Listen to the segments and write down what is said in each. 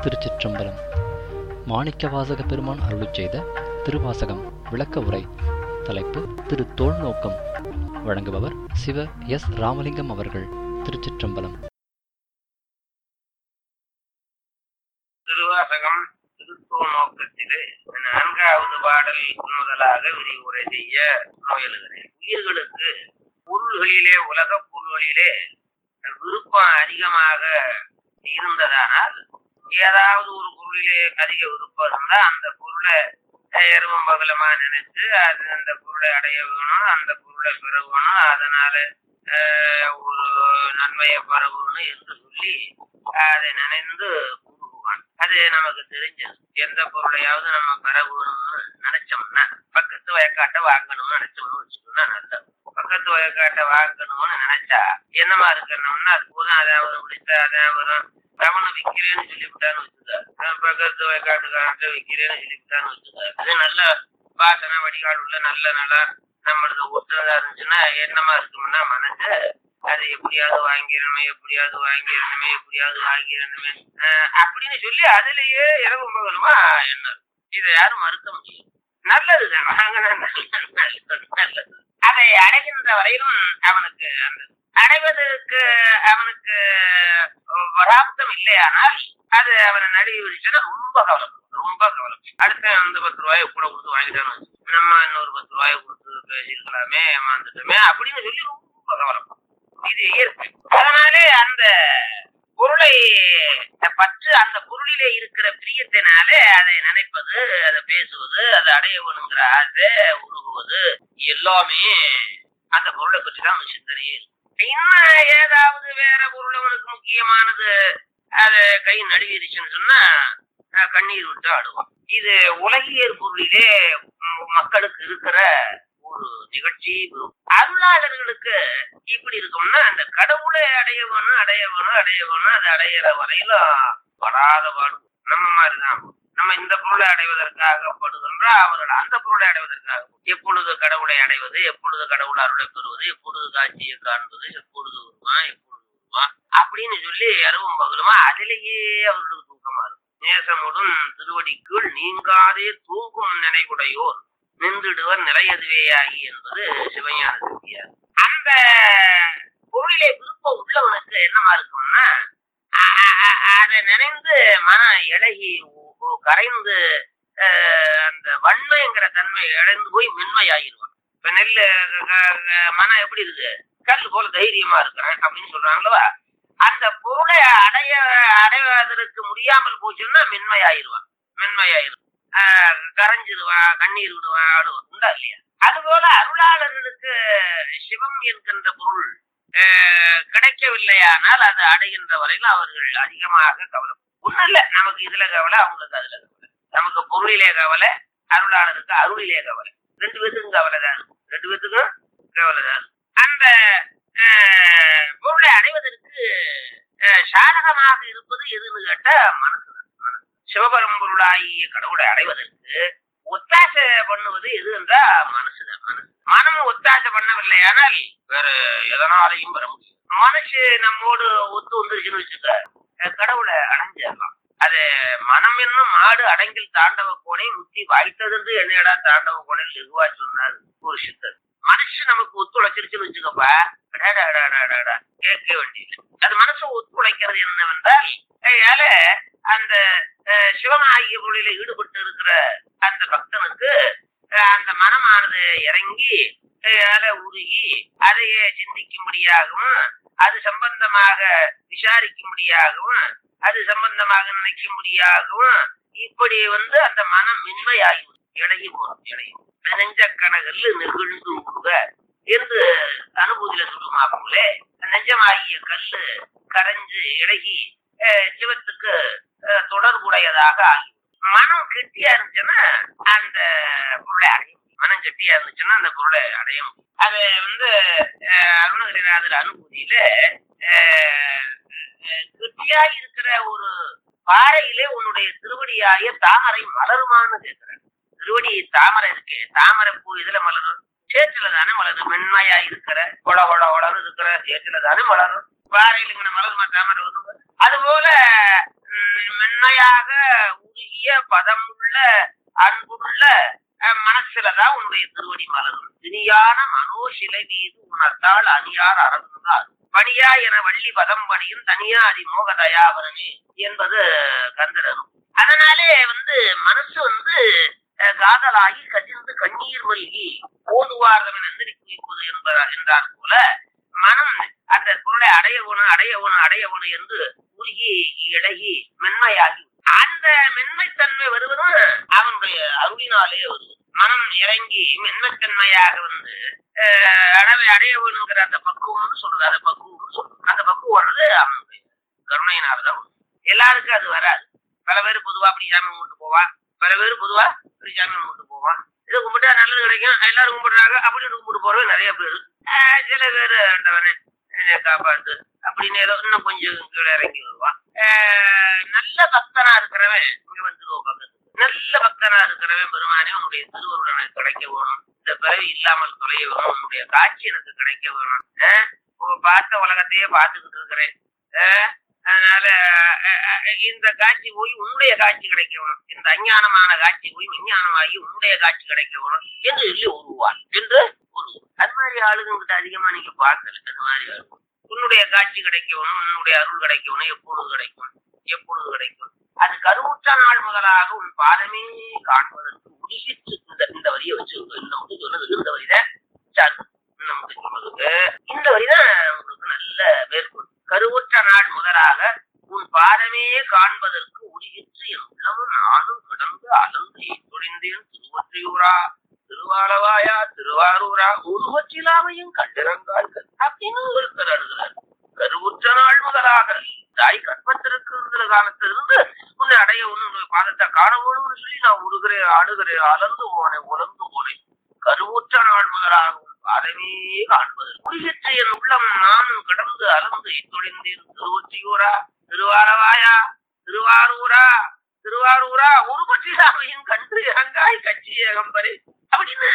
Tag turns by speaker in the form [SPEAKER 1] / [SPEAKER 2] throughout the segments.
[SPEAKER 1] திருச்சிற்றம்பலம் மாணிக்கவாசக பெருமான் அருளிச் செய்த திருவாசகம் விளக்க உரை தலைப்பு திரு தோல்நோக்கம் வழங்குபவர் சிவ எஸ் ராமலிங்கம் அவர்கள் திருச்சிற்றம்பலம்
[SPEAKER 2] திருவாசகம் திருத்தோல் நோக்கத்திலே நான்காவது பாடல் முதலாக விரிவுரை செய்ய முயலுகிறேன் உயிர்களுக்கு பொருள்களிலே உலகப் பொருள்களிலே விருப்பம் அதிகமாக இருந்ததானால் ஏதாவது ஒரு பொருளிலே அதிக விருப்பம் இருந்தா அந்த பொருளை எருவம் பகலமா நினைச்சு அது அந்த பொருளை அடைய வேணும் அந்த பொருளை பெற வேணும் அதனால ஆஹ், ஒரு நன்மையை பெறணும் என்று சொல்லி அதை நினைந்து கூறுவான் அது நமக்கு தெரிஞ்சது எந்த பொருளையாவது நம்ம பெற வேணும்னு நினைச்சோம்னா பக்கத்து வயக்காட்டை வாங்கணும்னு நினைச்சோம்னு வச்சுக்கோன்னா நல்லது பக்கத்து வயக்காட்டை வாங்கணும்னு நினைச்சா என்னமா இருக்கணும்னா அது போதும் அதை அவர் பிடிச்ச அதை அவரும் அவனை விற்கிறேன்னு சொல்லிவிட்டான்னு வச்சுக்க பக்கத்து வயக்காட்டுக்காரன்ட்ட விற்கிறேன்னு சொல்லிவிட்டான்னு வச்சுக்க அது நல்ல வாசனை வடிகால் உள்ள நல்ல நல்லா நம்மளது ஒட்டுறதா இருந்துச்சுன்னா என்னமா இருக்கும்னா மனசு அது எப்படியாவது வாங்கிடணுமே எப்படியாவது வாங்கிடணுமே எப்படியாவது வாங்கிடணுமே அஹ் அப்படின்னு சொல்லி அதுலயே இரவு மகளுமா என்ன இதை யாரும் மறுக்க முடியும் நல்லதுதான் வாங்கினா நல்லது, நல்லது, நல்லது அதை அடைகின்ற வரையிலும் அவனுக்கு அந்த அடைவதற்கு அவனுக்கு வராப்தம் இல்லையானால் அது அவனை நழுவி விரிச்சுன்னா ரொம்ப கவலை ரொம்ப கவலை அடுத்த வந்து பத்து ரூபாயை கூட கொடுத்து வாங்கிட்டான்னு வச்சுக்கோ. நம்ம இன்னொரு பத்து ரூபாயை கொடுத்து பேசியிருக்கலாமே ஏமாந்துட்டோமே அப்படின்னு சொல்லி ரொம்ப கவலை இது இயற்கை அதனாலே அந்த பொருளை பற்று அந்த பொருளிலே இருக்கிற பிரியத்தினாலே அதை நினைப்பது அதை பேசுவது அதை அடைய வேணுங்கிற ஆசை உருகுவது எல்லாமே அந்த பொருளை பற்றி தான் அவன் சிந்தனையே இருக்கும் இன்னும் ஏதாவது வேற பொருள் அவனுக்கு முக்கியமானது அதை கை நடுவிருச்சுன்னு சொன்னா அஹ், கண்ணீர் விட்டு ஆடுவான் இது உலகியல் பொருளிலே ம், மக்களுக்கு இருக்கிற ஒரு நிகழ்ச்சி அருளாளர்களுக்கு இப்படி இருக்கும்னா அந்த கடவுளை அடைய வேணும் அடைய வேணும் அடைய வேணும் அதை அடையிற வரையிலும் படாத பாடு நம்ம மாதிரிதான் நம்ம இந்த பொருளை அடைவதற்காக படுகின்ற அவர்கள் அந்த பொருளை அடைவதற்காக எப்பொழுது கடவுளை அடைவது எப்பொழுது கடவுள் அருளை பெறுவது எப்பொழுது காட்சியை காண்பது எப்பொழுது வருவான் எப்பொழுது வருவான் அப்படின்னு சொல்லி இரவும் பகலுமா அதிலேயே அவர்களுக்கு தூக்கமா இருக்கும் நேசமுடன் திருவடிக்குள் நீங்காதே தூங்கும் நினைவுடையோர் நின்றுடுவர் நிலையதுவேயாகி என்பது சிவஞான சித்தியார் அந்த பொருளிலே விருப்பம் உள்ளவனுக்கு என்னமா இருக்கும்னா அ- அ- அ- அதை நினைந்து மன இழகி உ- உ- கரைந்து அஹ், அந்த வன்மைங்கிற தன்மை இழந்து போய் மென்மையாகிடுவான் இப்ப நெல் க- க- மனம் எப்படி இருக்கு கல் போல தைரியமா இருக்கிறேன் அப்படின்னு சொல்றாங்களா அந்த பொருளை அடைய அடைவதற்கு முடியாமல் போச்சுன்னா மென்மையாயிருவான் மென்மையாயிரும் ஆஹ் கரைஞ்சிடுவான் கண்ணீர் விடுவான் ஆடுவான் உண்டா இல்லையா அதுபோல அருளாளர்களுக்கு சிவம் என்கின்ற பொருள் ஆஹ் கிடைக்கவில்லையானால் அது அடைகின்ற வரையில் அவர்கள் அதிகமாக கவலை ஒண்ணும் இல்ல நமக்கு இதுல கவலை அவங்களுக்கு அதுல கவலை நமக்கு பொருளிலே கவலை அருளாளருக்கு அருளிலே கவலை ரெண்டு பேத்துக்கும் கவலை தான் இருக்கும். ரெண்டு பேத்துக்கும் கவலை தான் இருக்கும். அந்த ஆஹ், பொருளை அடைவதற்கு ஆஹ், சாதகமாக இருப்பது எதுன்னு கேட்டா மனசுதான் மனசு சிவபரம்பொருளாகிய கடவுளை அடைவதற்கு ஒத்தாசை பண்ணுவது எது என்றா மனசுதான் மனசு மனம் ஒத்தாசை பண்ணவில்லையானால் வேற எதனாலையும் பெற முடியும் மனசு நம்மோடு ஒத்து வந்துருச்சுன்னு வச்சுக்க அஹ் கடவுளை அடைஞ்சிடலாம் அது மனம் என்னும் மாடு அடங்கில் தாண்டவ கோணை முத்தி வாய்த்ததென்று என்னையடா தாண்டவ கோணையில் எதுவா சொன்னார் ஒரு சித்தர் மனசு நமக்கு ஒத்துழைச்சிருச்சுன்னு வச்சுக்கப்பா அடாடாடாடாடாடா, கேட்க வேண்டியது அது மனசு ஒத்துழைக்கிறது என்னவென்றால் ஏயால அந்த அஹ், சிவனாகிய பொருளில ஈடுபட்டு இருக்கிற அந்த பக்தனுக்கு அஹ், அந்த மனமானது இறங்கி ஏயால உருகி அதையே சிந்திக்கும்படியாகவும் அது சம்பந்தமாக விசாரிக்கும்படியாகவும் அது சம்பந்தமாக நினைக்கும்படியாகவும் இப்படி வந்து அந்த மனம் மென்மையாகி இழகி போகும் இழகி அது நெஞ்ச கனகல்ல நெகிழ்ந்து உருக என்று அனுபூதியில சொல்லுமாப்புலே நெஞ்சமாகிய கல்லு கரைஞ்சு இழகி அஹ், சிவத்துக்கு அஹ், தொடர்புடையதாக ஆகி மனம் கெட்டியா இருந்துச்சுன்னா அந்த பொருளை அடையும் மனம் கெட்டியா இருந்துச்சுன்னா அந்த பொருளை அடைய முடியும் அது வந்து அஹ், அருணகிரிநாதர் அனுபூதியில அஹ், அஹ், கெட்டியா இருக்கிற ஒரு பாறையிலே உன்னுடைய திருவடியாய தாமரை மலருமான்னு கேட்கிறேன் திருவடி தாமரை இருக்கு தாமரை பூ இதுல மலரும் சேற்றுல தானே மலரும் மென்மையா இருக்கிற கொட கொட கொடன்னு இருக்கிற சேற்றுல தானே மலரும் பாறையில் இங்கே மலர் மாட்டாம வருது அதுபோல ம், மென்மையாக உருகிய பதமுள்ள அன்புள்ள அஹ், மனசுலதான் உன்னுடைய திருவடி மலரும் திணியான மனோசிலை மீது உணர்த்தால் அணியார் அறந்தார் பணியா என வள்ளி பதம் பணியும் தனியா அதி மோக தயாவரனே என்பது கந்தரன் அதனாலே வந்து மனசு வந்து அஹ், காதலாகி கசிந்து கண்ணீர் மல்கி ஓதுவார்தவன் எந்திரி குவிப்பது என்பார் என்றார் போல மனம் அந்த பொருளை அடையவனு அடையவனு அடையவனு என்று உருகி இழகி மென்மையாகி அந்த மென்மைத்தன்மை வருவதும் அவனுடைய அருளினாலே வருவது மனம் இறங்கி மென்மைத்தன்மையாக வந்து அஹ், அடவை அடைய வேணுங்கிற அந்த பக்குவம்னு சொல்றது அந்த பக்குவம்னு சொல்றது அந்த பக்குவம் வர்றது அவனுடைய கருணையினால தான் வரும். எல்லாருக்கும் அது வராது பல பேர் பொதுவா அப்படி சாமி கும்பிட்டு போவான் பல பேர் பொதுவா இப்படி சாமி கும்பிட்டு போவான் இதை கும்பிட்டா நல்லது கிடைக்கும் எல்லாரும் கும்பிடுறாங்க அப்படின்னு கும்பிட்டு போறவங்க நிறைய பேர் ஆஹ் சில பேர் ஆண்டவனே என்னை காப்பாத்து அப்படின்னு ஏதோ இன்னும் கொஞ்சம் கீழே இறங்கி வருவான் ஆஹ் நல்ல பக்தனா இருக்கிறவன் இங்க வந்துருவோம் பக்கத்துக்கு நல்ல பக்தனா இருக்கிறவன் பெருமானே உன்னுடைய திருவருள் எனக்கு கிடைக்க வேணும் இந்த பிறவி இல்லாமல் தொலைய வேணும் உன்னுடைய காட்சி எனக்கு கிடைக்க வேணும் ஆஹ் உங்க பார்த்த உலகத்தையே பார்த்துக்கிட்டு இருக்கிறேன் ஆஹ் அதனால அஹ், அஹ், இந்த காட்சி போய் உன்னுடைய காட்சி கிடைக்க வேணும் இந்த அஞ்ஞானமான காட்சி போய் விஞ்ஞானமாகி உன்னுடைய காட்சி கிடைக்க வேணும் என்று சொல்லி உருவான் என்று உருவான் அது மாதிரி ஆளுங்கிட்ட அதிகமா நீங்க பார்க்கல அது மாதிரி ஆளு உன்னுடைய காட்சி கிடைக்க வேணும் உன்னுடைய அருள் கிடைக்க வேணும் எப்பொழுது கிடைக்கும் எப்பொழுது கிடைக்கும் அது கருவுற்ற நாள் முதலாக உன் பாதமே காண்பதற்கு உருகிட்டு இந்த இந்த வரியை வச்சு இந்த மட்டும் சொன்னதுக்கு இந்த வரியில சார்ந்து இந்த மட்டும் சொன்னதுக்கு இந்த வரிதான் உங்களுக்கு நல்ல மேற்கொள் கருவுற்ற நாள் முதலாக உன் பாதமே காண்பதற்கு உருகிற்று என் உள்ளமும் நானும் கிடந்து அலந்து தொழிந்தேன் திருவொற்றியூரா திருவாலவாயா திருவாரூரா உருவற்றிலாமையும் கண்டிரங்கால் அப்படின்னு ஒருத்தர் அழுகிறார் கருவுற்ற நாள் முதலாக தாய் கற்பத்திருக்கிற காலத்திலிருந்து உன்னை அடைய உன்னுடைய பாதத்தை காண வேணும்னு சொல்லி நான் உருகிறேன் ஆடுகிறேன் அலர்ந்து போனேன் உலர்ந்து போனேன் கருவுற்ற நாள் முதலாக உன் பாதமே காண்பது குறியற்ற என் உள்ளம் நானும் கிடந்து அலந்து தொழிந்தேன் திருவொற்றியூரா திருவாரவாயா திருவாரூரா திருவாரூரா உருவற்றிலாமையும் கண்டு இறங்காய் கட்சி ஏகம்பரே அப்படின்னு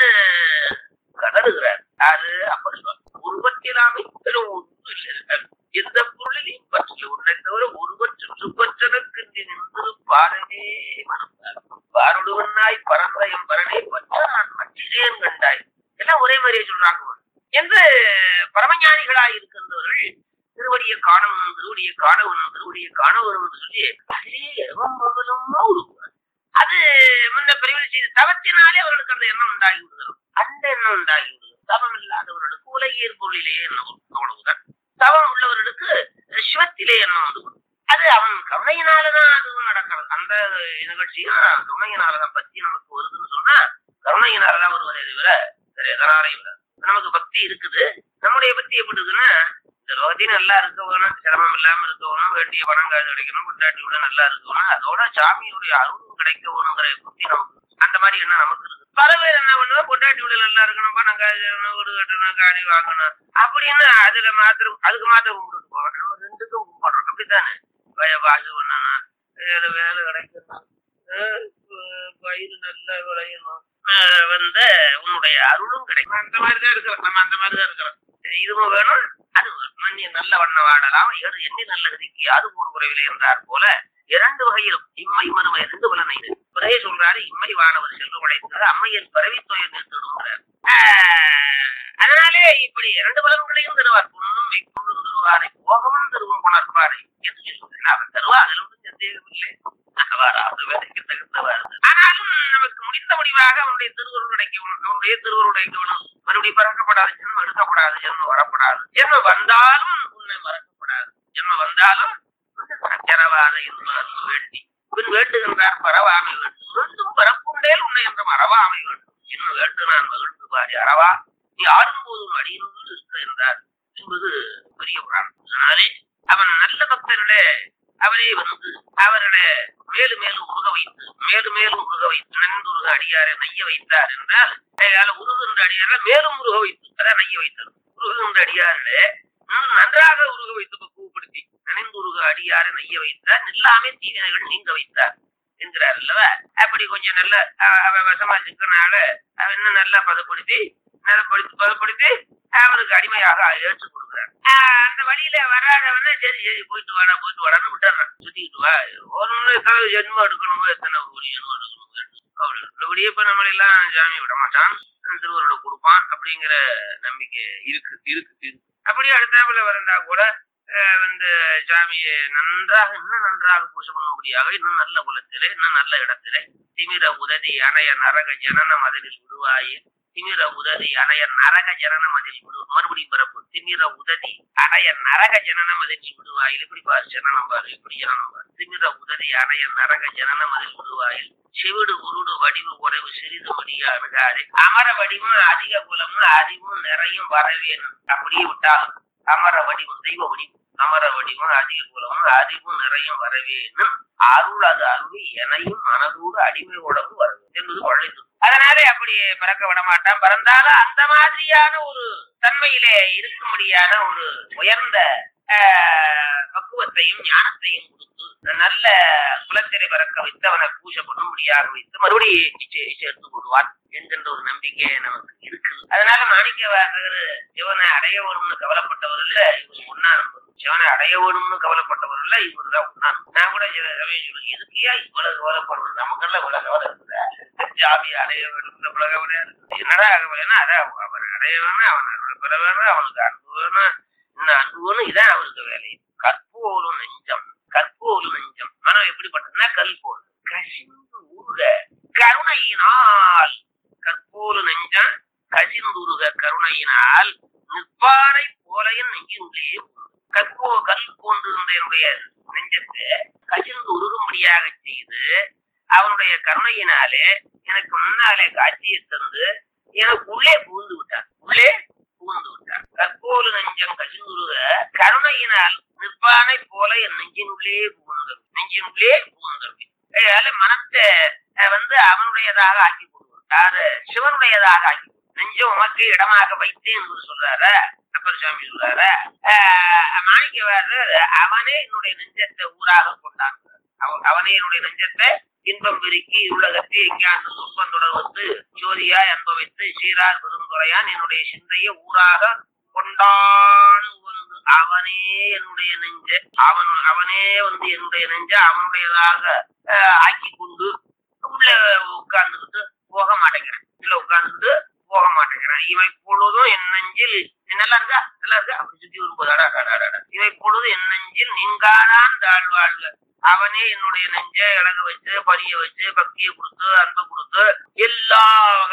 [SPEAKER 2] கதறுகிறார் யாரு அப்படி உருவத்திலாமை பெரும் ஒன்று இல்லை எந்த பொருளிலையும் பற்றிய உன்னை தவிர உருவற்று சுப்பற்றனுக்கு நின்று பாரனே மனத்தார் பாருடுவனாய் பரந்த என் பரனே பற்ற நான் மற்றிலேன் கண்டாய் எல்லாம் ஒரே மாதிரியே சொல்றாங்க என்று பரமஞானிகளாய் இருக்கின்றவர்கள் திருவடியை காணவனும் திருவடியை காணவனும் திருவடியை காணவனும் சொல்லி அதிலே எவம் பகலும் உருவார் அது முன்ன பிரிவில் செய்த தவத்தினாலே அவர்களுக்கு அந்த எண்ணம் உண்டாகி விடுகிறோம் அந்த எண்ணம் உண்டாகி விடுகிறது தவம் இல்லாதவர்களுக்கு உலகியல் பொருளிலே எண்ணம் வரும். அவ்வளவுதான் தவம் உள்ளவர்களுக்கு சிவத்திலே எண்ணம் வந்து விடும். அது அவன் கருணையினாலதான் அதுவும் நடக்கிறது அந்த நிகழ்ச்சியும் கருணையினாலதான் பத்தி நமக்கு வருதுன்னு சொன்னா கருணையினாலதான் வருவதே தவிர வேற எதனாலையும் இல்லை நமக்கு பக்தி இருக்குது நம்முடைய பக்தி எப்படி இருக்குன்னா இந்த லோகத்தையும் நல்லா இருக்க வேணும் சிரமம் இல்லாம இருக்க வேணும் வேண்டிய பணம் காசு கிடைக்கணும் பொண்டாட்டி விட நல்லா இருக்கணும் அதோட சாமியுடைய அருளும் கிடைக்க வேணுங்கிற புத்தி நமக்கு அந்த மாதிரி என்ன நமக்கு இருக்கு பல பேர் என்ன பண்ணுவா பொண்டாட்டி விட நல்லா இருக்கணும் பணம் காசு வேணும், வீடு கட்டணும் காணி வாங்கணும் அப்படின்னு அதுல மாத்திரம் அதுக்கு மாத்திரம் கும்பிட்டு போவேன் நம்ம ரெண்டுக்கும் கும்பிடுறோம் அப்படித்தானே வய வாசு பண்ணணும் வேலை வேலை கிடைக்கணும் அஹ் ப- பயிர் நல்லா விளையணும் அஹ் வந்து உன்னுடைய அருளும் கிடைக்கும் அந்த மாதிரி தான் இருக்கிறோம் நம்ம அந்த மாதிரி தான் இருக்கிறோம் இதுவும் வேணும் அது வேணும் மண்ணி நல்ல வண்ண வாடலாம் ஏறு எண்ணி நல்ல கதிக்கு அது ஒரு குறைவில் என்றார் போல இரண்டு வகையிலும் இம்மை மறுமை ரெண்டு பலனை ஒரே சொல்றாரு இம்மை வானவர் செல்வ உழைத்தார் அம்மையின் பரவி தொழில் நிறுத்திடுங்கிறார் அதனாலே இப்படி இரண்டு பலன்களையும் தருவார் பொண்ணும் வைக்கொண்டு தருவாரை போகவும் தருவும் புணர்ப்பாரை என்று சொல்றேன் அவர் தருவார் அதில் ஒன்றும் சந்தேகம் இல்லை அவர் அவர் வேலைக்கு தகுந்தவாறு ஆனாலும் நமக்கு முடிந்த முடிவாக அவனுடைய திருவருள் கிடைக்கணும் அவனுடைய திருவருள் கிடைக்கணும் மறுபடியும் பறக்கப்படாது ஜென்மம் எடுக்கப்படாது ஜென்மம் வரப்படாது ஜென்மம் வந்தாலும் உன்னை மறக்கப்படாது ஜென்மம் வந்தாலும் சக்கரவாத என்பதற்கு வேண்டி பின் வேண்டுகின்றார் பரவாமை வேண்டும் மீண்டும் பரப்புண்டேல் உன்னை என்ற மறவாமை வேண்டும் இன்னும் வேண்டு நான் மகிழ்ந்து பாடி அறவா நீ ஆடும்போது உன் அடியினுள் இருக்க என்றார் என்பது பெரிய புராணம் அதனாலே அவன் நல்ல பக்தர்களே அவரே வந்து அவர்களை மேலும் மேலும் உருக வைத்து மேலும் மேலும் உருக வைத்து நன்றுருக அடியாரை நெய்ய வைத்தார் என்றால் அதால உருகுகின்ற அடியாரை மேலும் உருக வைத்து அதான் நெய்ய வைத்தது உருகுகின்ற அடியார்களே இன்னும் நன்றாக உருக வைத்து பக்குவப்படுத்தி நனைந்துருக அடியாரை நெய்ய வைத்தார் நில்லாமே தீவினைகள் நீங்க வைத்தார் என்கிறார் அல்லவா அப்படி கொஞ்சம் நல்ல அவ- அவ வசமா சிக்கனால அவ இன்னும் நல்லா பதப்படுத்தி நெருப்படுத்தி பதப்படுத்தி அவனுக்கு அடிமையாக ஏற்றுக் கொடுக்குறார் ஆஹ் அந்த வழியில வராதவன சரி சரி போயிட்டு வாடா போயிட்டு வாடான்னு விட்டுறான் சுத்திக்கிட்டு வா ஒரு முறை எத்தனை ஜென்மம் எடுக்கணுமோ எத்தனை ஒரு ஜென்மம் எடுக்கணுமோ அவ்வளவு இப்படியே இப்ப நம்மள எல்லாம் சாமி விட மாட்டான் திருவருளை கொடுப்பான் அப்படிங்கிற நம்பிக்கை இருக்கு இருக்கு இருக்கு அப்படியே அடுத்தாப்புல வரந்தா கூட அஹ் வந்து சாமியை நன்றாக இன்னும் நன்றாக பூஜை பண்ணும்படியாக இன்னும் நல்ல குலத்திலே இன்னும் நல்ல இடத்திலே திமிர உதவி அணைய நரக ஜனன மதனில் விடுவாயே திமிர உதவி அணைய நரக ஜனன மதில் விடு மறுபடியும் பிறப்பு திமிர உதவி அணைய நரக ஜனன மதில் விடுவாயில் இப்படி பாரு ஜனனம் பாரு இப்படி ஜனனம் பாரு திமிர உதவி அணைய நரக ஜனன மதில் விடுவாயில் செவிடு உருடு வடிவு உறவு சிறிது மடியா அணுகாது அமர வடிவும் அதிக குலமும் அறிவும் நிறையும் வரவேணும் அப்படியே விட்டாலும் அமர வடிவம் தெய்வ வடிவம் அமர வடிவம் அதிக குலமும் அறிவும் நிறையும் வரவேணும் அருள் அது அருள் எனையும் மனதோடு அடிமை உடம்பு வரவேன் என்பது வள்ளித்து அதனாலே அப்படி பிறக்க விட மாட்டான் பிறந்தாலும் அந்த மாதிரியான ஒரு தன்மையிலே இருக்கும்படியான ஒரு உயர்ந்த ஆஹ், பக்குவத்தையும் ஞானத்தையும் கொடுத்து நல்ல குலத்திரை பிறக்க வைத்து அவனை பூஜை பண்ணும்படியாக வைத்து மறுபடியும் சே- சேர்த்து கொள்வான் என்கின்ற ஒரு நம்பிக்கை நமக்கு இருக்குது அதனால மாணிக்க வாசகர் சிவனை அடைய வரும்னு கவலைப்பட்டவர் இல்ல இவர் ஒன்னா நம்பர் சிவனை அடைய வரும்னு கவலைப்பட்டவர் இல்ல இவர் தான் ஒன்னா நான் கூட சில சமயம் சொல்லுவேன் எதுக்கியா இவ்வளவு கவலைப்படுறது நமக்கெல்லாம் இவ்வளவு கவலை இருக்குதா ஜாமி அடைய வேண்டும் இவ்வளவு கவலையா இருக்குது என்னடா கவலைன்னா அதான் அவன் அடைய வேணும் அவன் அருளை பெற வேணும் அவனுக்கு அன்பு வேணும் இன்னும் அன்பு வேணும் இதான் அவருக்கு வேலை கற்போலும் நெஞ்சம் கற்போலும் நெஞ்சம் மனம் எப்படிப்பட்டதுன்னா கல் போல் கசிந்து ஊறுக கருணையினால் கற்போலு நெஞ்சம் கசிந்துருக கருணையினால் நிற்பானை போலையன் நெஞ்சினுள்ளே கற்போ கல் போன்றிருந்த என்னுடைய நெஞ்சத்தை கசிந்து உருகும்படியாக செய்து அவனுடைய கருணையினாலே எனக்கு முன்னாலே காட்சியை தந்து எனக்கு உள்ளே புகுந்து விட்டான் உள்ளே புகுந்து விட்டான் கற்போலு நெஞ்சம் கசிந்துருக கருணையினால் நிற்பானை போல என் நெஞ்சினுள்ளே புகுந்தது நெஞ்சினுள்ளே புகுந்தது அதனால மனத்தை அஹ், வந்து அவனுடையதாக ஆக்கி கொடுக்கும் யாரு சிவனுடையதாக ஆக்கி கொடுக்கும். நெஞ்சம் உமக்கு இடமாக வைத்தேன் என்று சொல்றாரு அப்பர் சுவாமி சொல்றாரு ஆஹ், மாணிக்கவாரர் அவனே என்னுடைய நெஞ்சத்தை ஊராக கொண்டான் அவ- அவனே என்னுடைய நெஞ்சத்தை இன்பம் பெருக்கி உலகத்தை எங்கேயாண்டு துன்பம் தொடர்வது ஜோதியா அனுபவித்து சீரார் பெருந்துரையான் என்னுடைய சிந்தையை ஊராக கொண்டான் வந்து அவனே என்னுடைய நெஞ்ச அவன் அவனே வந்து என்னுடைய நெஞ்ச அவனுடையதாக ஆஹ், ஆக்கி கொண்டு உள்ள உட்கார்ந்துக்கிட்டு போக மாட்டேங்கிறான் உள்ள உட்கார்ந்துக்கிட்டு போக மாட்டேங்கிறான் இவன் பொழுதும் என் நெஞ்சில் நீ நல்லா இருக்கா நல்லா இருக்கா அப்படி சுத்தி வரும்போது அடா, அடா, அடா, அடா. இவன் பொழுது என் நெஞ்சில் நீங்காதான் தாழ்வாழ்க அவனே என்னுடைய நெஞ்ச இழக வச்சு பணிய வச்சு பக்தியை கொடுத்து அன்பை கொடுத்து எல்லா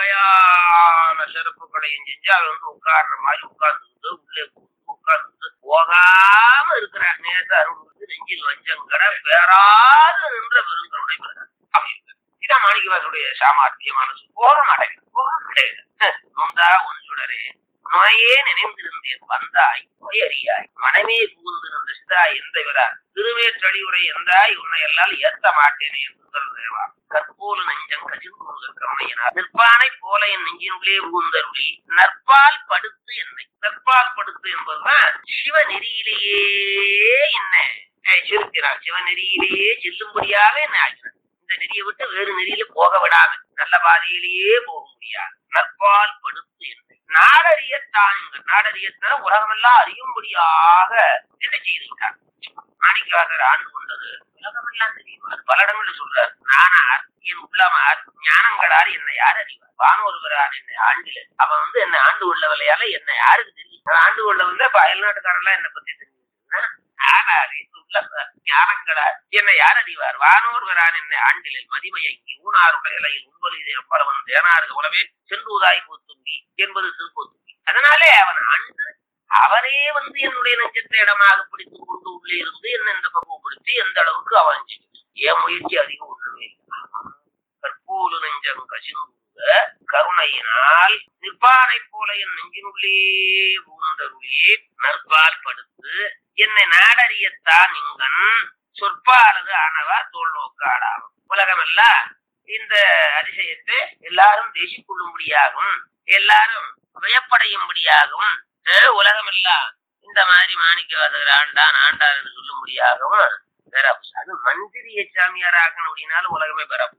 [SPEAKER 2] வகையான சிறப்புகளையும் செஞ்சு அவன் வந்து உட்கார்ற மாதிரி உட்கார்ந்துக்கிட்டு உள்ளே புகுந்து உட்கார்ந்துட்டு போகாம இருக்கிறான் நேச அருள் நெஞ்சில் வஞ்சங்கட பேராது நின்ற பெருங்கருணை பெறுகிறான் அப்படி இருக்கு. இதான் மாணிக்கவாசனுடைய சாமர்த்தியமான சொல். போக மாட்டேங்குது போக மாட்டேங்குது நொந்தா ஒன்றுடரே நோயே நினைந்திருந்தேன் வந்தாய் நோயறியாய் மனமே புகுந்து நின்ற சிதாய் எந்தவரா திருவேற்றடியுரை எந்தாய் உன்னை எல்லாம் ஏத்த மாட்டேனே என்று சொல்றேவா கற்போலு நெஞ்சம் கசிந்து கருணையினார் நிற்பானை போல என் நெஞ்சினுள்ளே புகுந்தருளி நற்பால் படுத்து என்னை நற்பால் படுத்து என்பதுதான் சிவநெறியிலேயே என்ன அஹ், செலுத்தினார் சிவநெறியிலேயே செல்லும்படியாக என்ன ஆகிறார் இந்த நெறியை விட்டு வேறு நெறியில போக விடாம நல்ல பாதையிலேயே போக முடியாது நற்பால் படுத்து என்னை நாடறிய தானுங்க நாடறியத்தின உலகமெல்லாம் அறியும்படியாக என்ன செய்து விட்டார் மாணிக்கவாசர் ஆண்டு கொண்டது உலகமெல்லாம் தெரியும் அது பல இடங்கள்ல சொல்றார் நானார் என் உள்ளமார் ஞானங்களார் என்னை யார் அறிவார் வானொருவரான் என்னை ஆண்டில அவன் வந்து என்னை ஆண்டு கொள்ளவில்லையால என்னை யாருக்கு தெரியும் நான் ஆண்டு கொள்ள வந்து இப்ப அயல்நாட்டுக்காரெல்லாம் என்னை பத்தி தெரிஞ்சுன்னா ஆனார் என் உள்ளமார் ஞானங்களார் என்னை யார் அறிவார் வானோர்வரான் என்னை ஆண்டிலை மதிமையங்கி ஊனாருடைய இலையில் உண்பொலிதை அப்பளவன் தேனாறு உலவே சென்றுதாய் போத்துங்கி என்பது திருப்போத்துங்கி அதனாலே அவன் ஆண்டு அவரே வந்து என்னுடைய நெஞ்சத்தை இடமாக பிடித்துக் கொண்டு உள்ளே இருந்து என்ன இந்த பக்குவப்படுத்தி எந்த அளவுக்கு அவன் செஞ்சான். என் முயற்சி அதிகம் ஒன்றுமே இல்லை. கற்பூலு நெஞ்சம் கசிந்துங்க கருணையினால் நிற்பானை போல என் நெஞ்சினுள்ளே பூந்தருளி நற்பால் படுத்து என்னை நாடறியத்தான் இங்கன் சொற்பாலது ஆனவா தோல் நோக்க ஆடாகும் உலகமெல்லாம் இந்த அதிசயத்தை எல்லாரும் தேசிக் கொள்ளும்படியாகும் எல்லாரும் வியப்படையும்படியாகவும் அஹ் உலகமெல்லாம் இந்த மாதிரி மாணிக்கவாசகர் ஆண்டான் ஆண்டான் என்று சொல்லும்படியாகவும் பெறப்புச்சு அது மந்திரிய சாமியார் ஆக்கணும் அப்படின்னாலும் உலகமே பெறப்புச்சு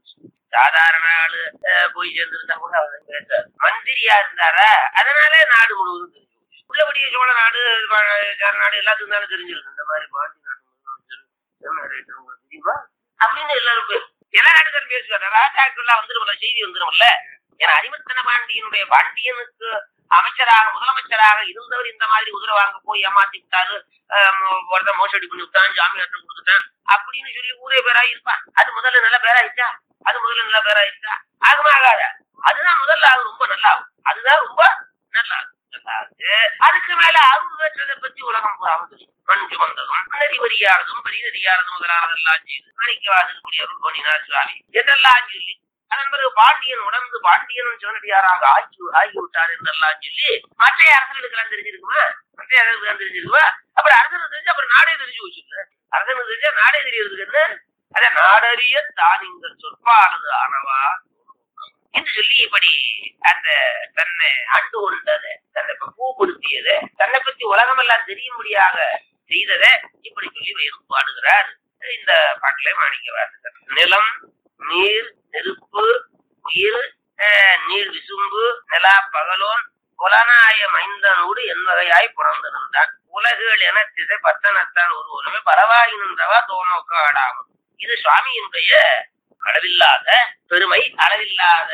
[SPEAKER 2] சாதாரண ஆளு அஹ், போய் சேர்ந்திருந்தா கூட அவர் பேசாரு மந்திரியா இருந்தாரா அதனால நாடு முழுவதும் தெரிஞ்சு போச்சு. உள்ளபடியே சோழ நாடு ப- சேர நாடு எல்லாத்துக்கும் தானே தெரிஞ்சிருக்கு இந்த மாதிரி பாண்டி நாட்டு முதலமைச்சர் என்ன ரேட்டு உங்களுக்கு தெரியுமா அப்படின்னு எல்லாரும் பேர் எல்லா நாட்டுக்காரும் பேசுவாங்க ராஜாக்கள்லாம் வந்துரும்ல செய்தி வந்துரும்ல ஏன்னா அரிமத்தன பாண்டியனுடைய பாண்டியனுக்கு அமைச்சராக முதலமைச்சராக இருந்தவர் இந்த மாதிரி குதிரை வாங்க போய் ஏமாத்தி விட்டாரு ஆஹ் ஒருத்தன் மோசடி பண்ணி விட்டான் ஜாமீன் கொடுத்துட்டான் அப்படின்னு சொல்லி ஊரே பேரா இருப்பான் அது முதல்ல நல்ல பேராயிடுச்சா அது முதல்ல நல்ல பேராயிடுச்சா ஆகுமா ஆகாத அதுதான் முதல்ல ஆகும் ரொம்ப நல்லா ஆகும் அதுதான் ரொம்ப நல்லா ஆகும். நல்லா ஆகுது. அதுக்கு மேல அருள் பெற்றதை பத்தி உலகம் பூராவும் தெரியும் மஞ்சு வந்ததும் நெறிவரியானதும் பெரிய நெறியானதும் முதலானதெல்லாம் செய்து மாணிக்கவாசல் கூடிய அருள் பண்ணினார் சுவாமி என்றெல்லாம் சொல்லி அதன் பிறகு பாண்டியன் உணர்ந்து பாண்டியனும் சிவனடியாராக ஆகி ஆகிவிட்டார் என்றெல்லாம் சொல்லி மற்ற அரசர்களுக்கெல்லாம் தெரிஞ்சிருக்குமா மற்ற அரசர்களுக்கு தெரிஞ்சிருக்குமா அப்புறம் அரசனுக்கு தெரிஞ்சு அப்புறம் நாடே தெரிஞ்சு வச்சுல்ல அரசனுக்கு தெரிஞ்சா நாடே தெரியறதுக்கு என்ன அத நாடறிய தானிங்கள் சொற்பானது ஆனவா என்று சொல்லி இப்படி அந்த தன்னை ஆண்டு கொண்டதை தன்னை பூப்படுத்தியதை தன்னை பத்தி உலகமெல்லாம் தெரியும்படியாக செய்ததை இப்படி சொல்லி வேறு பாடுகிறார் இந்த பாட்டிலே மாணிக்க வாசகர் நிலம் நீர் நெருப்பு உயிர் அஹ், நீர் விசும்பு நிலா பகலோன் புலனாய மைந்தனோடு என் வகையாய் பிறந்திருந்தான் உலகுகள் என திசை பத்தனத்தான் ஒருவனுமே பரவாய் நின்றவா தோநோக்க ஆடாமல் இது சுவாமியினுடைய அளவில்லாத பெருமை அளவில்லாத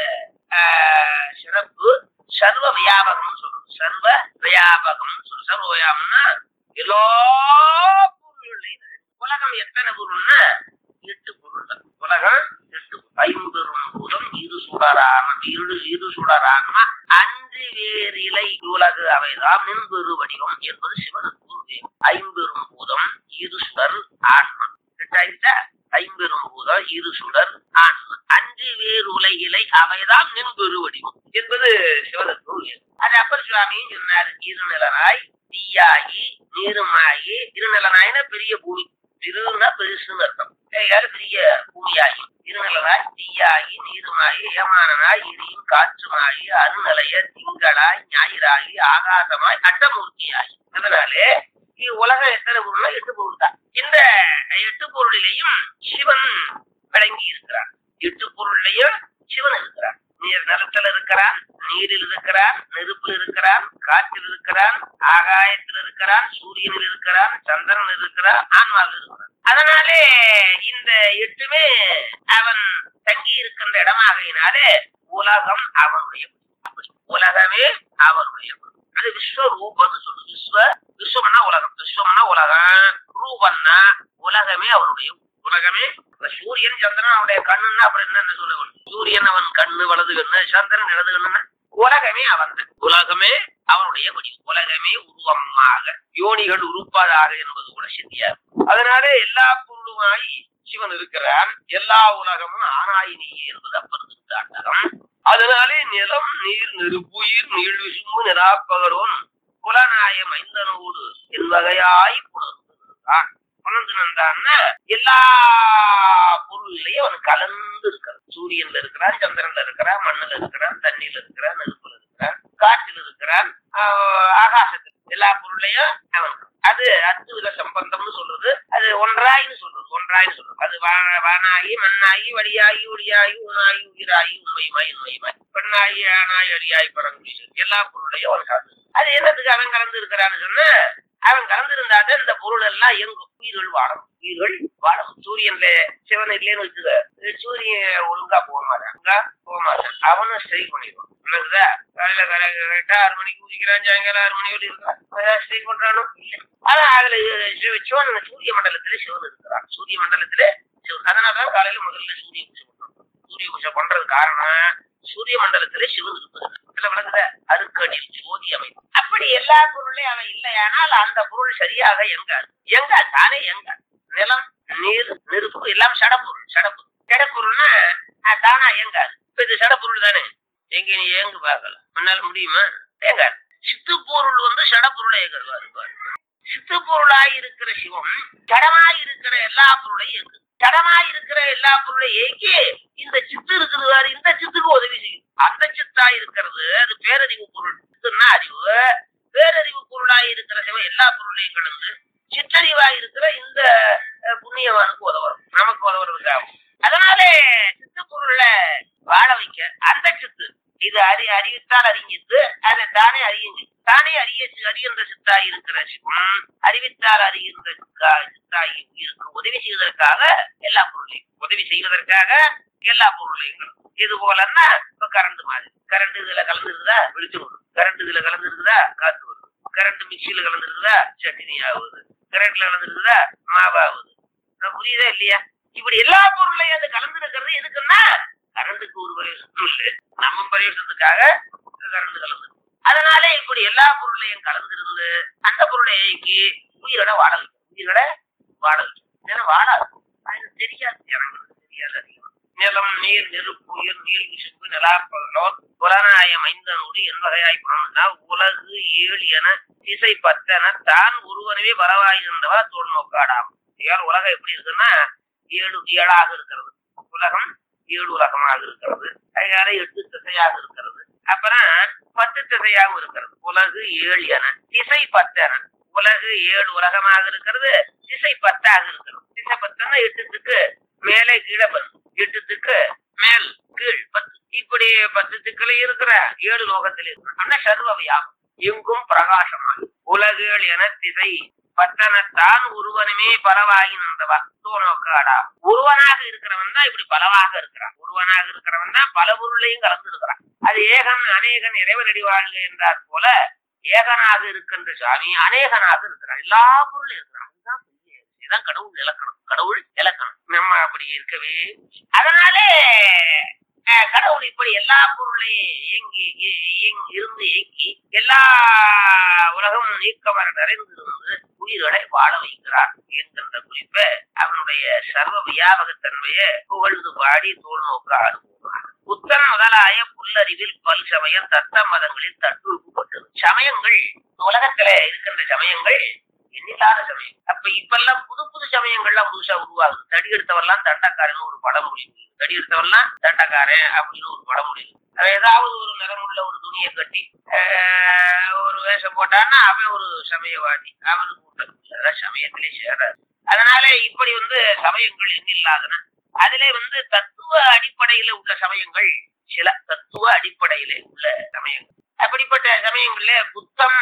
[SPEAKER 2] ஆஹ், சிறப்பு சர்வ வியாபகம் சொல்றது சர்வ வியாபகம் சொல்லு சர்வ வியாபகம்னா எல்லா பொருள்களையும் நிறைவு. உலகம் எத்தனை பொருள்னா எட்டு பொருள் தான் உலகம் எட்டு ஐம்பெரும் பூதம் இரு சுடராம இரு இரு சுடராம அன்று வேறிலை உலகு அவைதாம் நின்பெரு வடிவம் என்பது சிவனுக்கு ஒரு வேறு. ஐம்பெரும் பூதம் இரு சுடர் ஆன்மா எட்டாயிருச்சா ஐம்பெரும் பூதம் இரு சுடர் ஆன்மா அன்று வேறு உலகிலை அவைதாம் நின்பெரு வடிவம் என்பது சிவனுக்கு ஒரு வேறு. அது அப்பர் சுவாமியும் சொன்னார் இருநிலனாய் தீயாகி நீருமாகி இருநிலனாயின பெரிய பூமி இருன்னா பெருசுன்னு அர்த்தம் யாரு பெரிய பூமியாகி இருநிலனாய் தீயாகி நீருமாகி ஏமானனாய் இடியும் காற்றுமாகி அருநிலைய திங்களாய் ஞாயிறாகி ஆகாசமாய் அட்டமூர்த்தியாகி அதனாலே உலகம் எத்தனை பொருள்னா எட்டு பொருள் தான் இந்த எட்டு பொருளிலையும் சிவன் விளங்கி இருக்கிறான் எட்டு பொருள்லையும் சிவன் இருக்கிறான் நீர் நிலத்தில் இருக்கிறான் நீரில் இருக்கிறான் நெருப்பில் இருக்கிறான் காற்றில் இருக்கிறான் ஆகாயத்தில் இருக்கிறான் சூரியனில் இருக்கிறான் சந்திரனில் இருக்கிறான் ஆன்மாவில் இருக்கிறான் அதனாலே இந்த எட்டுமே அவன் தங்கி இருக்கின்ற இடமாகையினாலே உலகம் அவனுடைய அப்படி உலகமே அவனுடைய அது விஸ்வரூபம்னு சொல்லு விஸ்வ விஸ்வம்னா உலகம் விஸ்வம்னா உலகம் ரூபம்னா உலகமே அவனுடைய உலகமே இப்ப சூரியன் சந்திரன் அவனுடைய கண்ணுன்னா அப்புறம் என்னன்னு சொல்ல வேண்டும் சூரியன் அவன் கண்ணு வலது கண்ணு சந்திரன் இடது கண்ணுன்னா உலகமே அவன் உலகமே அவனுடைய வடிவம் உலகமே உருவமாக யோனிகள் உருப்பாதாக என்பது கூட சித்தியா அதனாலே எல்லா பொருளுமாய் சிவன் இருக்கிறான் எல்லா உலகமும் ஆனாய் நீயே என்பது அப்பர் திருத்தாண்டகம் அதனாலே நிலம் நீர் நெருப்புயிர் நீள் விசும்பு நிராப்பகரோன் புலனாய மைந்தனோடு என் வகையாய் புணர்ந்தான் புணர்ந்து நந்தான்னா எல்லா பொருள்லயும் அவன் கலந்து இருக்கிறான் சூரியன்ல இருக்கிறான் சந்திரன்ல இருக்கிறான் மண்ணுல இருக்கிறான் தண்ணியில இருக்கிறான் நெருப்புல இருக்கிறான் காற்றில் இருக்கிறான் ஆஹ் ஆகாசத்தில் எல்லா பொருளையும் அவன் இருக்கான். அது அத்துவித சம்பந்தம்னு சொல்றது அது ஒன்றாயின்னு சொல்றது ஒன்றாயின்னு சொல்றது அது வா- வானாகி மண்ணாகி வழியாகி ஒளியாகி ஊனாகி உயிராகி உண்மையுமாய் உண்மையுமாய் பெண்ணாகி ஆனாய் அடியாய் பரங்குடி எல்லா பொருளையும் அவன் கலந்து அது என்னத்துக்கு அவன் கலந்து இருக்கிறான்னு சொன்னா அவன் கலந்திருந்தாதான் இந்த பொருள் எல்லாம் இயங்கும் உயிர்கள் வாழும் உயிர்கள் வாழும் சூரியன்ல சிவன் இல்லைன்னு வச்சுக்க சூரியன் ஒழுங்கா போக மாட்டான் ஒழுங்கா போக மாட்டான் அவனும் ஸ்ட்ரைக் பண்ணிடுவான் என்னதுதா காலையில கரெக்டா ஆறு மணிக்கு ஊதிக்கிறான் சாயங்காலம் ஆறு மணி வரை இருக்கான் ஸ்ட்ரைக் பண்றானோ இல்ல ஆனா அதுல சிவ- சிவன் சூரிய மண்டலத்திலே சிவன் இருக்கிறான் சூரிய மண்டலத்திலே சிவன் அதனாலதான் காலையில முதல்ல சூரிய பூஜை பண்றோம் சூரிய பூஜை பண்றது காரணம் சூரிய மண்டலத்திலே சிவன் இருப்பது இதுல விளங்குத அருக்கடில் ஜோதி அமைப்பு அப்படி எல்லா பொருளையும் அவன் இல்லையானால் அந்த பொருள் சரியாக எங்காது எங்கா தானே எங்கா நிலம் நீர் நெருப்பு எல்லாம் சடப்பொருள் சடப்பொருள் சடப்பொருள்னா அஹ், தானா இயங்காது இப்ப இது சடப்பொருள் தானே எங்க நீ ஏங்கு பார்க்கலாம் முன்னால முடியுமா ஏங்காது சித்துப்பொருள் வந்து சடப்பொருளை இயங்குது பாரு, பாரு. சித்துப்பொருளாய் இருக்கிற சிவம் ஜடமாய் இருக்கிற எல்லா பொருளையும் இயங்குது ஜடமாய் இருக்கிற எல்லா பொருளையும் இயக்கி இந்த சித்து இருக்குது பாரு, இந்த சித்துக்கு உதவி செய்யும் அந்த சித்தா இருக்கிறது அது பேரறிவு பொருள் சித்துன்னா அறிவு பேரறிவு பொருளாய் இருக்கிற சிவம் எல்லா பொருளையும் கடந்து சித்தறிவாய் இருக்கிற இந்த அஹ், புண்ணியவானுக்கு உதவரும் நமக்கு உதவுறதுக்காகும் அதனாலே சித்து பொருளை வாழ வைக்க அந்த சித்து இது அறி அறிவித்தால் அறிஞ்சித்து அதை தானே அறியுங்க தானே அறிய அறிகின்ற சித்தாய் இருக்கிற சிவம் அறிவித்தால் அறிகின்ற சித்தா- சித்தாய் உயிருக்கு உதவி செய்வதற்காக எல்லா பொருளையும் உதவி செய்வதற்காக எல்லா பொருளையும் இது போலன்னா இப்ப கரண்ட் மாதிரி கரண்ட் இதுல கலந்துருக்குதா வெளிச்சம் வரும் கரண்ட் இதுல கலந்துருக்குதா காத்து வருது கரண்ட் மிக்சியில கலந்துருக்குதா சட்னி ஆகுது கரண்ட்ல கலந்துருக்குதா மாவாகுது நான் புரியுதா இல்லையா இப்படி எல்லா பொருளையும் அது கலந்து இருக்கிறது எதுக்குன்னா கரண்ட்டுக்கு ஒரு பிரயோஜனம் இல்லை நம்ம பிரயோஜனத்துக்காக கரண்ட் கலந்து அதனால இப்படி எல்லா பொருளையும் கலந்துருந்து அந்த பொருளை இயக்கி உயிரோட வாழ வைக்கும் உயிரோட வாழ வைக்கும் ஏன்னா வாழாது அது தெரியாது ஜனங்களுக்கு தெரியாது அதிகம் நிலம் நீர் நெருப்பு உயிர் நீர் விசுப்பு நிலாப்பகலோர் புலனாய மைந்தனோடு என் வகையாய் புறம்னா உலகு ஏழு என திசை பத்தென தான் ஒருவனவே வரவாயிருந்தவா தோல் நோக்காடாம் ஏழு உலகம் எப்படி இருக்குன்னா ஏழு ஏழாக இருக்கிறது உலகம் ஏழு உலகமாக இருக்கிறது அதனால எட்டு திசையாக இருக்கிறது அப்புறம் பத்து திசையாகவும் இருக்கிறது உலகு ஏழு என திசை பத்தென உலகு ஏழு உலகமாக இருக்கிறது திசை பத்தாக இருக்கிறது திசை பத்துன்னா எட்டுத்துக்கு மேலே கீழே பத்து எட்டுத்துக்கு மேல் கீழ் பத்து இப்படி பத்து திக்குல இருக்கிற ஏழு லோகத்தில் இருக்கிற ஆனா சர்வ வியாபம் எங்கும் பிரகாசமாக உலகுகள் என திசை பத்தனத்தான் ஒருவனுமே பலவாகி நின்றவா தோணோக்காடா ஒருவனாக இருக்கிறவன் தான் இப்படி பலவாக இருக்கிறான் ஒருவனாக இருக்கிறவன் தான் பல பொருளையும் கலந்து இருக்கிறான் அது ஏகன் அநேகன் இறைவனடி வாழ்க என்றார் போல ஏகனாக இருக்கின்ற சாமி அநேகனாக இருக்கிறான் எல்லா பொருளும் இருக்கிறான் அதுதான் பெரிய இதுதான் கடவுள் இலக்கணம் கடவுள் இலக்கணம் நம்ம அப்படி இருக்கவே அதனாலே அஹ், கடவுள் இப்படி எல்லா பொருளையும் இயங்கி இ- இயங்கி இருந்து இயக்கி எல்லா உலகமும் நீக்கமர நிறைந்திருந்து உயிர்களை வாழ வைக்கிறார் என்கின்ற குறிப்பை அவனுடைய சர்வ வியாபகத்தன்மையை புகழ்ந்து பாடி தோல் நோக்க அனுபவம் புத்தன் முதலாய புல்லறிவில் பல் சமயம் தத்த மதங்களில் தட்டுப்பட்டது சமயங்கள் உலகத்துல இருக்கின்ற சமயங்கள் எண்ணில்லாத சமயம் அப்ப இப்பெல்லாம் புது புது சமயங்கள்லாம் புதுசா உருவாகுது தடி எடுத்தவெல்லாம் தண்டக்காரன் ஒரு பழமொழி இருக்கு. தடி எடுத்தவெல்லாம் தண்டக்காரன் அப்படின்னு ஒரு பழமொழி இருக்கு. அவன் ஏதாவது ஒரு நிறமுள்ள ஒரு துணியை கட்டி ஆஹ், ஒரு வேஷம் போட்டான்னா அவன் ஒரு சமயவாதி அவனுக்கு கூட்டம் அதான் சமயத்திலே சேராது அதனால இப்படி வந்து சமயங்கள் எண்ணில்லாதன அதிலே வந்து தத்துவ அடிப்படையில உள்ள சமயங்கள் சில தத்துவ அடிப்படையிலே உள்ள சமயங்கள் அப்படிப்பட்ட சமயங்கள்ல புத்தம்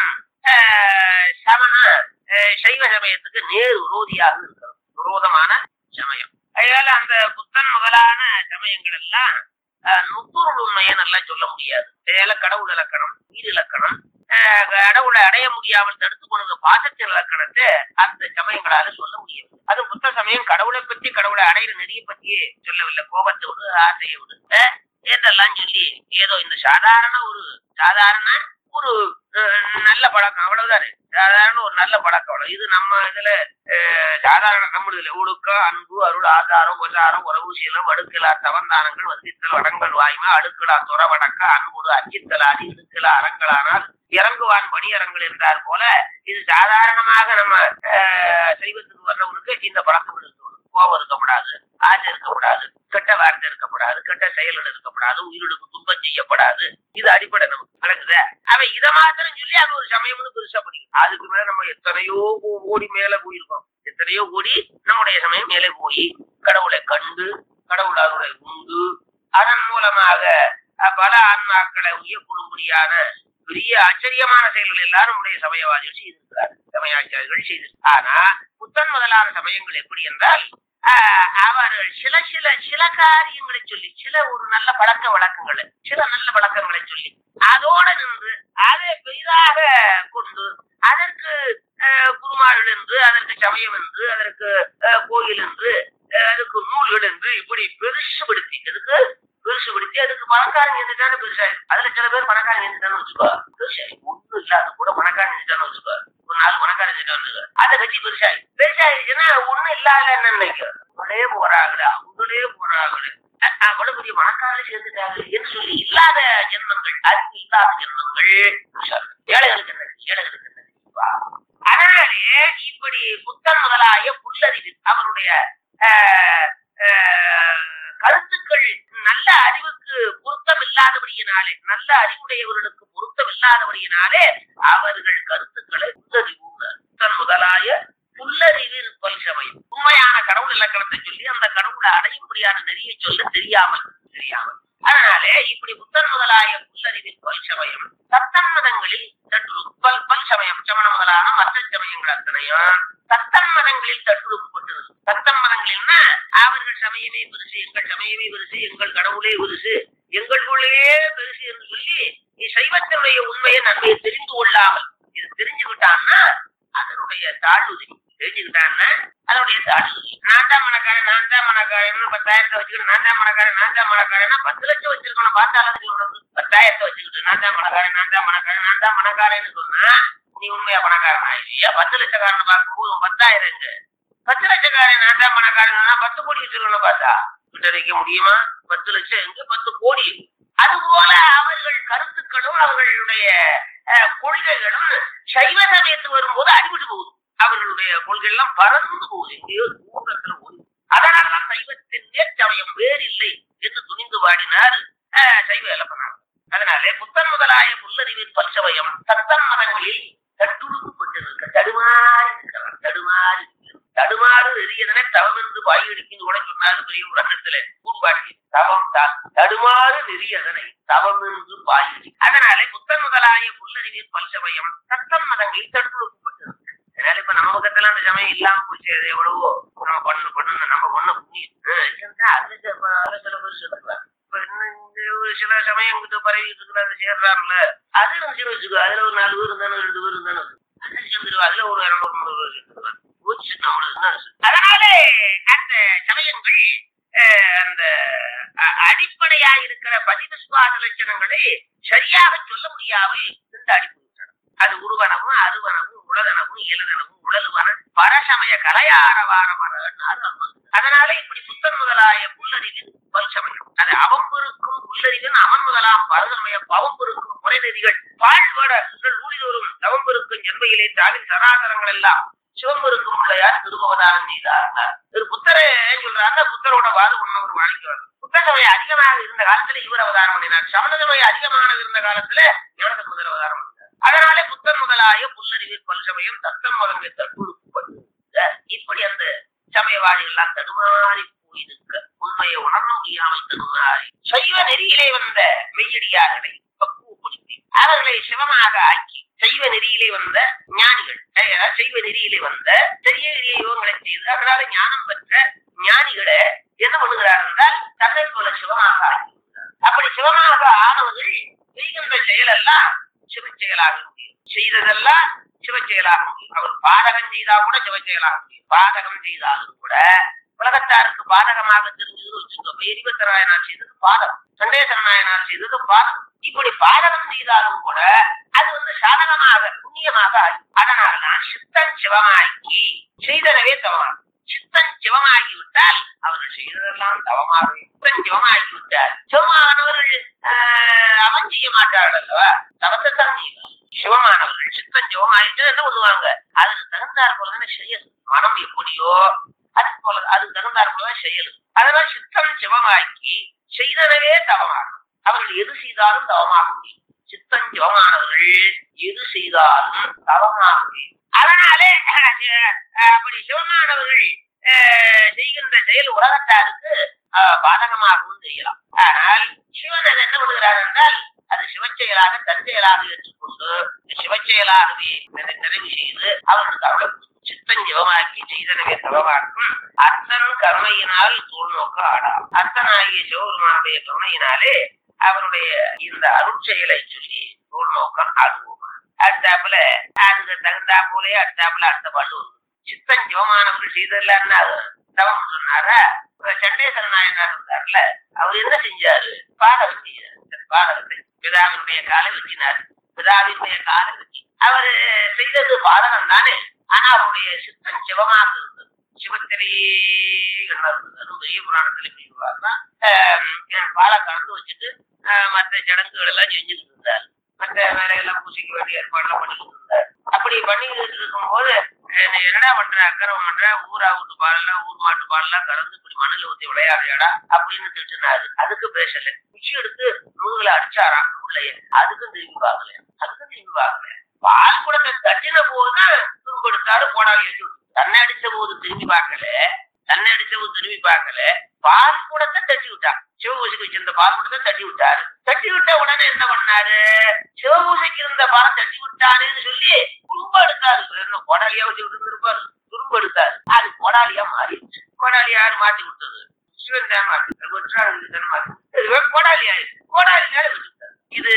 [SPEAKER 2] ஆஹ், சமண ஆஹ், சைவ சமயத்துக்கு நேர் விரோதியாக இருக்கிறது விரோதமான சமயம் அதனால அந்த புத்தன் முதலான சமயங்கள் எல்லாம் ஆஹ், நுட்பொருள் உண்மையை நல்லா சொல்ல முடியாது அதனால கடவுள் இலக்கணம் உயிர் இலக்கணம் ஆஹ், கடவுளை அடைய முடியாமல் தடுத்து கொண்ட பாசத்தின் இலக்கணத்தை அந்த சமயங்களால சொல்ல முடியவில்லை அது புத்த சமயம் கடவுளை பற்றி கடவுளை அடையிற நெறியை பற்றியே சொல்லவில்லை கோபத்தை விடு ஆசையை விடு ஆஹ், என்றெல்லாம் சொல்லி ஏதோ இந்த சாதாரண ஒரு சாதாரண ஒரு அஹ், நல்ல பழக்கம் அவ்வளவுதானே சாதாரண ஒரு நல்ல பழக்கம் அவ்வளவு இது நம்ம இதுல அஹ், சாதாரண நம்மளுதுல ஒழுக்கம் அன்பு அருள் ஆதாரம் உசாரம் உறவு சீலம் அடுக்கலா தவந்தானங்கள் வந்தித்தல் வடங்கள் வாய்மை அடுக்கலா துறவடக்க அன்புடு அச்சித்தலாடி இடுக்கலா அரங்களானால் இறங்குவான் பணியரங்கள் என்றார் போல இது சாதாரணமாக நம்ம அஹ், செய்வத்துக்கு வர்றவனுக்கு இந்த பழக்கம் இருக்கு கோபம் இருக்கக்கூடாது ஆசை இருக்கக்கூடாது கெட்ட வார்த்தை இருக்கக்கூடாது கெட்ட செயல்கள் இருக்கக்கூடாது உயிரிழப்பு துன்பம் செய்யப்படாது இது அடிப்படை நமக்கு நடக்குது அவன் இதை மாத்திரம் சொல்லி அது ஒரு சமயம்னு பெருசா பண்ணிக்கலாம் அதுக்கு மேல நம்ம எத்தனையோ கோ- கோடி மேல போயிருக்கோம் எத்தனையோ கோடி நம்முடைய சமயம் மேலே போய் கடவுளை கண்டு கடவுள் அருளை உண்டு அதன் மூலமாக அஹ், பல ஆன்மாக்களை உயர்கொள்ளும்படியான பெரிய ஆச்சரியமான செயல்கள் எல்லாரும் நம்முடைய சமயவாதிகள் செய்திருக்கிறார் சமயாச்சாரிகள் செய்து ஆனா புத்தன் முதலான சமயங்கள் எப்படி என்றால் ஆஹ், அவர்கள் சில சில சில காரியங்களை சொல்லி சில ஒரு நல்ல பழக்க வழக்கங்களை சில நல்ல பழக்கங்களை சொல்லி அதோட நின்று அதை பெரிதாக கொண்டு அதற்கு ஆஹ், குருமார்கள் என்று அதற்கு சமயம் என்று அதற்கு ஆஹ், கோயில் என்று ஆஹ், அதுக்கு நூல்கள் என்று இப்படி பெருசுபடுத்தி அதுக்கு பெருசுபடுத்தி அதுக்கு பணக்காரங்க இருந்துட்டானே பெருசாயி அதுல சில பேர் பணக்காரங்க இருந்துட்டான்னு வச்சுக்கோ பெருசாயி ஒண்ணும் இல்லாத கூட பணக்காரங்க இருந்துட்டான்னு வச்சுக்கோ ஒரு நாலு பணக்காரங்க இருந்துட்டான்னு அதை கட்சி பெருசாயி பெருசாயிருச்சுன்னா ஒண்ணும் இல்லாத என்ன நினைக்கும் உங்களே போறாங்களே அவங்களே போறாங்களே அஹ் அவ்வளவு பெரிய பணக்காரர்கள் சேர்ந்துட்டாங்க என்று சொல்லி இல்லாத ஜென்மங்கள் அறிவு இல்லாத ஜென்மங்கள் பெருசாகும். ஏழைகளுக்கு என்ன ஏழைகளுக்கு என்ன வா. அதனாலே இப்படி புத்தன் முதலாய புல்லறிவு அவருடைய ஆஹ், ஆஹ், கருத்துக்கள் நல்ல அறிவுக்கு பொருத்தம் இல்லாதபடியினாலே நல்ல அறிவுடையவர்களுக்கு பொருத்தம் இல்லாதபடியினாலே அவர்கள் கருத்துக்களை புல்லறிவு புத்தன் முதலாய புல்லறிவில் பல் சமயம் உண்மையான கடவுள் இலக்கணத்தை சொல்லி அந்த கடவுளை அடையும்படியான நெறியை சொல்ல தெரியாமல் தெரியாமல் அதனாலே இப்படி புத்தன் முதலாய புல்லறிவின் பல் சமயம் தத்தன்மதங்களில் தற்று பல் பல் சமயம் சமண முதலான மற்ற சமயங்கள் அத்தனையும் தத்தன்மதங்களில் தற்றுப்பட்டது தத்தன் மதங்களில்னா அவர்கள் சமயமே பெருசு எங்கள் சமயமே பெருசு எங்கள் கடவுளே பெருசு எங்களுக்குள்ளேயே பெருசு என்று சொல்லி நீ சைவத்தினுடைய உண்மையை நன்மையை தெரிந்து கொள்ளாமல் இது தெரிஞ்சுக்கிட்டான்னா அதனுடைய தாழ்வு தெரியும் தெரிஞ்சுக்கிட்டான்னா அதனுடைய தாழ்வு தெரியும் நான் தான் மனக்காரன் நான் தான் மனக்காரன் பத்தாயிரத்தை வச்சுக்கிட்டு நான் தான் மனக்காரன் நான் தான் மனக்காரன்னா பத்து லட்சம் வச்சிருக்கணும் பார்த்தாலும் தெரியும் உனக்கு பத்தாயிரத்தை வச்சுக்கிட்டு நான் தான் மனக்காரன் நான் தான் மனக்காரன் நான் தான் மனக்காரன்னு சொன்னா நீ உண்மையா பணக்காரன் ஆயிடுவியா பத்து லட்சக்காரன் பார்க்கும்போது உன் பத்தாயிரம் எங்க பத்து லட்சக்காரன் நான் தான் பணக்காரன் பத்து கோடி வச்சிருக்கணும் பார்த்தா விட்டு வைக்க முடியுமா பத்து லட்சம் எங்க பத்து கோடி அதுபோல அவர்கள் கருத்துக்களும் அவர்களுடைய அஹ், கொள்கைகளும் சைவ சமயத்து வரும்போது அடிபட்டு போகுது அவர்களுடைய கொள்கை எல்லாம் பறந்து போகுது எங்கேயோ தூரத்துல போகுது அதனாலதான் சைவத்தின் நேர்ச்சமயம் வேறில்லை என்று துணிந்து பாடினார் அஹ், சைவ இலக்கணம் அதனாலே புத்தன் முதலாய புல்லறிவின் பல்சமயம் சத்தன் மதங்களில் தட்டுடுக்கப்பட்டிருக்க தடுமாறி இருக்கிறார் தடுமாறி இருக்கிறார். தடுமாறு எரியதனை தவம் என்று வாயடிக்கின்னு கூட சொன்னாரு பெரிய உலகத்துல கூறுபாடு தவம் தான் தடுமாறு நெறியதனை தவம் என்று வாயடி அதனாலே புத்தன் முதலாய புல்லறிவின் பல்சமயம் சத்தன் மதங்களில் தட்டுடுக்கப்பட்டிருக்கு அதனால இப்ப நம்ம பக்கத்துல அந்த சமயம் இல்லாம போச்சு அது எவ்வளவோ நம்ம பண்ணு பண்ணு நம்ம பண்ண புண்ணியம் அஹ் இருந்தா அது சில ப- சில பேர் சொல்லுவாங்க இப்ப இன்னும் இந்த ஒரு சில சமயம் கிட்ட பரவிட்டு இருக்கிற அது சேர்றாருல அது இருந்துச்சுன்னு வச்சுக்கோ அதுல ஒரு நாலு பேர் இருந்தானு ரெண்டு பேர் இருந்தானு அது சேர்ந்துருவா அதுல ஒரு இரநூறு மூணு பேர் சேர்ந்துருவா போச்சு நம்மளுக்கு என்ன ஆச்சு? அதனாலே அந்த சமயங்கள் அஹ், அந்த அ- அடிப்படையா இருக்கிற பதிவிஸ்வாச லட்சணங்களை சரியாக சொல்ல முடியாமல் திண்டாடி போயிட்டன அது உருவனமும் அருவனமும் உலகனமும் இளதனமும் உழலுவன பரசமய கலையாரவாரமரன்னார் அதனால இப்படி புத்தன் முதலாய புல்லறிவின் பல்சமயம் அது அவம்பெருக்கும் புல்லறிவின் அவன் முதலாம் பரசமய பவம்பெருக்கும் முறைநெறிகள் பாழ்வட ஊழிதோறும் தவம்பெருக்கும் ஜென்மையிலே தாவின் சராசரங்கள் எல்லாம் சிவம்பெருக்கும் பிள்ளையார் திருபவதாரம் செய்தார் ஒரு புத்தரே சொல்றாங்க புத்தரோட வாது ஒன்னவர் வழங்கிவார் புத்த சமயம் அதிகமாக இருந்த காலத்துல இவர் அவதாரம் பண்ணினார் சமண சமயம் அதிகமாக இருந்த காலத்துல ஞான முதல் அவதாரம் பண்ணினார் அதனாலே புத்தன் முதலாய புல்லறிவில் பல்சமயம் தத்தம் மதங்களை தற்கொடுக்கப்பட்டு இப்படி அந்த சமயவாதிகள் எல்லாம் தடுமாறி போயிருக்க உண்மையை உணர முடியாமல் தடுமாறி சைவ நெறியிலே வந்த மெய்யடியார்களை பக்குவப்படுத்தி அவர்களை சிவமாக ஆக்கி சைவ நெறியிலே வந்த ஞானிகள் அஹ் சைவ நெறியிலே வந்த பெரிய பெரிய யோகங்களை செய்து அதனால ஞானம் பெற்ற ஞானிகளை என்ன பண்ணுகிறார் என்றால் தன்னை போல சிவமாக ஆக்கி விடுகிறார். அப்படி சிவமாக ஆனவர்கள் செய்கின்ற செயலெல்லாம் சிவ செயலாக முடியும் செய்ததெல்லாம் சிவ செயலாக முடியும் அவர் பாதகம் செய்தா கூட சிவ செயலாக முடியும் பாதகம் செய்தாலும் கூட உலகத்தாருக்கு பாதகமாக தெரிஞ்சது வச்சுக்கோ எரிபத்த நாயனார் செய்தது பாதகம் சண்டேசர நாயனார் செய்தது பாதகம் இப்படி பாதகம் செய்தாலும் கூட அது வந்து சாதகமாக புண்ணியமாக ஆகும் அதனால்தான் சித்தன் சிவமாக்கி செய்தனவே தவமாகும் சித்தன் சிவமாகி விட்டால் அவர்கள் செய்ததெல்லாம் தவமாகவே சித்தன் சிவமாகி விட்டால் சிவமானவர்கள் ஆஹ், அவன் செய்ய மாட்டார்கள் அல்லவா தவத்தை தான் செய்வார் சிவமானவர்கள் சித்தன் சிவமாயிட்டு என்ன பண்ணுவாங்க அதுக்கு தகுந்தார் போலதானே செயல் மனம் எப்படியோ அது போல அதுக்கு தகுந்தார் போலதான் செயல் அதனால சித்தன் சிவமாக்கி செய்தனவே தவமாகும் அவர்கள் எது செய்தாலும் தவமாக முடியும் சித்தன் சிவமானவர்கள் எது செய்தாலும் தவமாக முடியும் அதனாலே அஹ், அப்படி சிவமானவர்கள் அஹ், செய்கின்ற செயல் உலகத்தாருக்கு அஹ், பாதகமாகவும் செய்யலாம் ஆனால் சிவன் அதை என்ன பண்ணுகிறார் என்றால் அது சிவச்செயலாக தற்செயலாக ஏற்றுக்கொண்டு சிவச்செயலாகவே அதை நிறைவு செய்து அவருக்கு அருளை சித்தன் சிவமாக்கி செய்தனவே தவமாக்கும் அத்தன் கருணையினால் தோல் நோக்க ஆடாம் அத்தனாகிய சிவபெருமானுடைய கருணையினாலே அவருடைய இந்த அருட்செயலை சொல்லி தோல் நோக்கம் ஆடுவோம் அடுத்தாப்புல அதுக்கு தகுந்தா போலே அடுத்தாப்புல அடுத்த பாட்டு வரும் சித்தன் சிவமானவர்கள் செய்ததில்ல தவம் சொன்னாரா இப்ப சண்டேஸ்வர நாயனார் இருந்தார்ல அவர் என்ன செஞ்சாரு பாதகம் செய்தார் பாதகத்தை பிதாவினுடைய காலை வெட்டினார் பிதாவினுடைய காலை வெட்டி அவர் செய்தது பாதகம் தானே ஆனா அவருடைய சித்தன் சிவமாக இருந்தது சிவத்திலேயே அதுவும் பெரிய புராணத்துல எப்படி சொல்றாருன்னா ஆஹ் பாலை கலந்து வச்சுட்டு ஆஹ் மற்ற சடங்குகள் எல்லாம் செஞ்சுக்கிட்டு இருந்தார் மற்ற வேலையெல்லாம் பூசிக்க வேண்டிய ஏற்பாடுலாம் பண்ணிக்கிட்டு இருந்தார் அப்படி பண்ணிக்கிட்டு இருக்கும்போது அஹ் நீ என்னடா பண்ற அக்கறம் பண்ற ஊரா வீட்டு பாலெல்லாம் ஊர் மாட்டு பாலெல்லாம் கலந்து இப்படி மண்ணுல ஊத்தி விளையாடுறியாடா அப்படின்னு திட்டினாரு அதுக்கு பேசல குச்சி எடுத்து முதுகுல அடிச்சாராம் உள்ளைய அதுக்கும் திரும்பி பார்க்கல அதுக்கும் திரும்பி பார்க்கல பால் குடத்தை தட்டின போதுதான் துரும்பெடுத்தாரு போடாவி வச்சு விட்டு. தன்னை அடிச்ச போது திரும்பி பார்க்கல தன்னை அடிச்சவர் திரும்பி பார்க்கல பால் கூடத்தை தட்டி விட்டார் சிவபூசைக்கு வச்சிருந்த பால் கூடத்தை தட்டி விட்டாரு தட்டி விட்ட உடனே என்ன பண்ணாரு சிவபூசைக்கு இருந்த பாலை தட்டி விட்டாருன்னு சொல்லி குறும்ப எடுத்தாரு என்ன கொடாலியா வச்சு இருப்பாரு துரும்பு எடுத்தாரு அது கொடாலியா மாறிடுச்சு கொடாலி யாரு மாத்தி விட்டது சிவன் தான் மாத்தி விட்டாரு. மாத்தி இதுவே கொடாலி ஆயிடுச்சு கொடாலியால வச்சுட்டாரு இது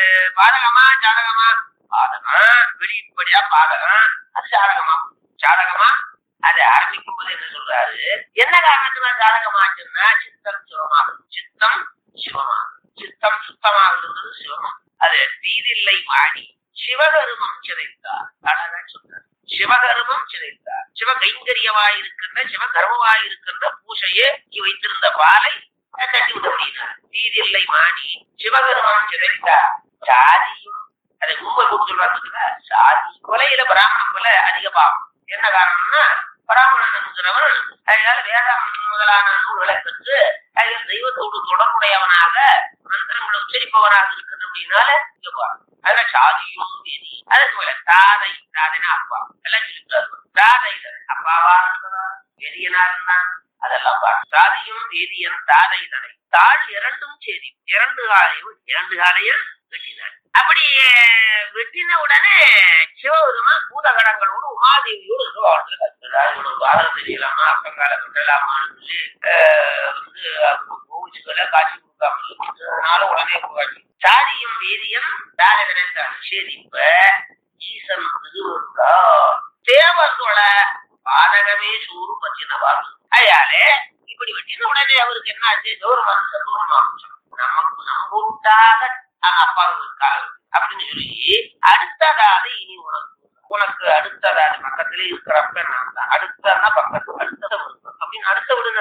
[SPEAKER 2] பாதகமா ஜாதகமா பாதகம் வெளிப்படையா பாதகம் அது ஜாதகமா ஜாதகமா அது ஆரம்பிக்கும் போது என்ன சொல்றாரு என்ன காரணத்தினால ஜாதகமாச்சுன்னா சித்தம் சிவமாகும் சித்தம் சிவமாகும் சித்தம் சுத்தமாகிறது சிவமாகும் அது தீதில்லை மாடி சிவகருமம் சிதைத்தார் அழகா சொல்றார் சிவகருமம் சிதைத்தார் சிவ கைங்கரியமாயிருக்கின்ற சிவ கர்மமாயிருக்கின்ற பூசையே வைத்திருந்த பாலை தட்டி விட முடியினார் தீதில்லை மாணி சிவகருமம் சிதைத்தார் சாதியும் அதை உண்மை போட்டு சொல்றாங்க சாதி கொலையில பிராமணன் கொலை அதிக பாவம் என்ன காரணம்னா பிராமணன் என்கிறவன் அதனால வேதம் முதலான நூல்களை கற்று அதில் தெய்வத்தோடு தொடர்புடையவனாக மந்திரங்களை உச்சரிப்பவனாக இருக்கிறது அப்படின்னால இங்க போறான் அதனால சாதியும் வேதி அதுக்கு மேல தாதை தாதைனா அப்பா எல்லாம் சொல்லிட்டாரு தாதை அப்பாவா இருந்ததா வேதியனா இருந்தான் அதெல்லாம் பாரு சாதியும் வேதியன் தாதை தனை தாள் இரண்டும் சரி இரண்டு காலையும் இரண்டு காலையும் வெட்டினார் அப்படி அஹ், வெட்டின உடனே சிவபெருமான் பூதகணங்களோடு உமாதேவியோடு சிவகாலத்துல கத்துறாரு இவனுக்கு பாரதம் தெரியலாமா அப்பங்கால கட்டலாமான்னு சொல்லி அஹ், வந்து கோவிச்சுக்களை காட்சி கொடுக்காம இருக்கு. அதனால உடனே காட்சி சாதியும் வேதியம் தாரகனத்தான் சரி இப்ப ஈசன் திருவருளா தேவர்கள பாதகமே சூறு பச்சினவா அயாலே இப்படி வெட்டின உடனே அவருக்கு என்ன ஆச்சு கௌரவம் சந்தோஷமாச்சு நமக்கு நம்பூட்டாக அப்பாவுக்கு காலம் அப்படின்னு சொல்லி அடுத்ததாவது இனி உனக்கு உனக்கு அடுத்ததாவது பக்கத்திலே இருக்கிறப்ப நான் தான் அடுத்தன்னா பக்கத்து அடுத்த அப்படின்னு அடுத்த விடுங்க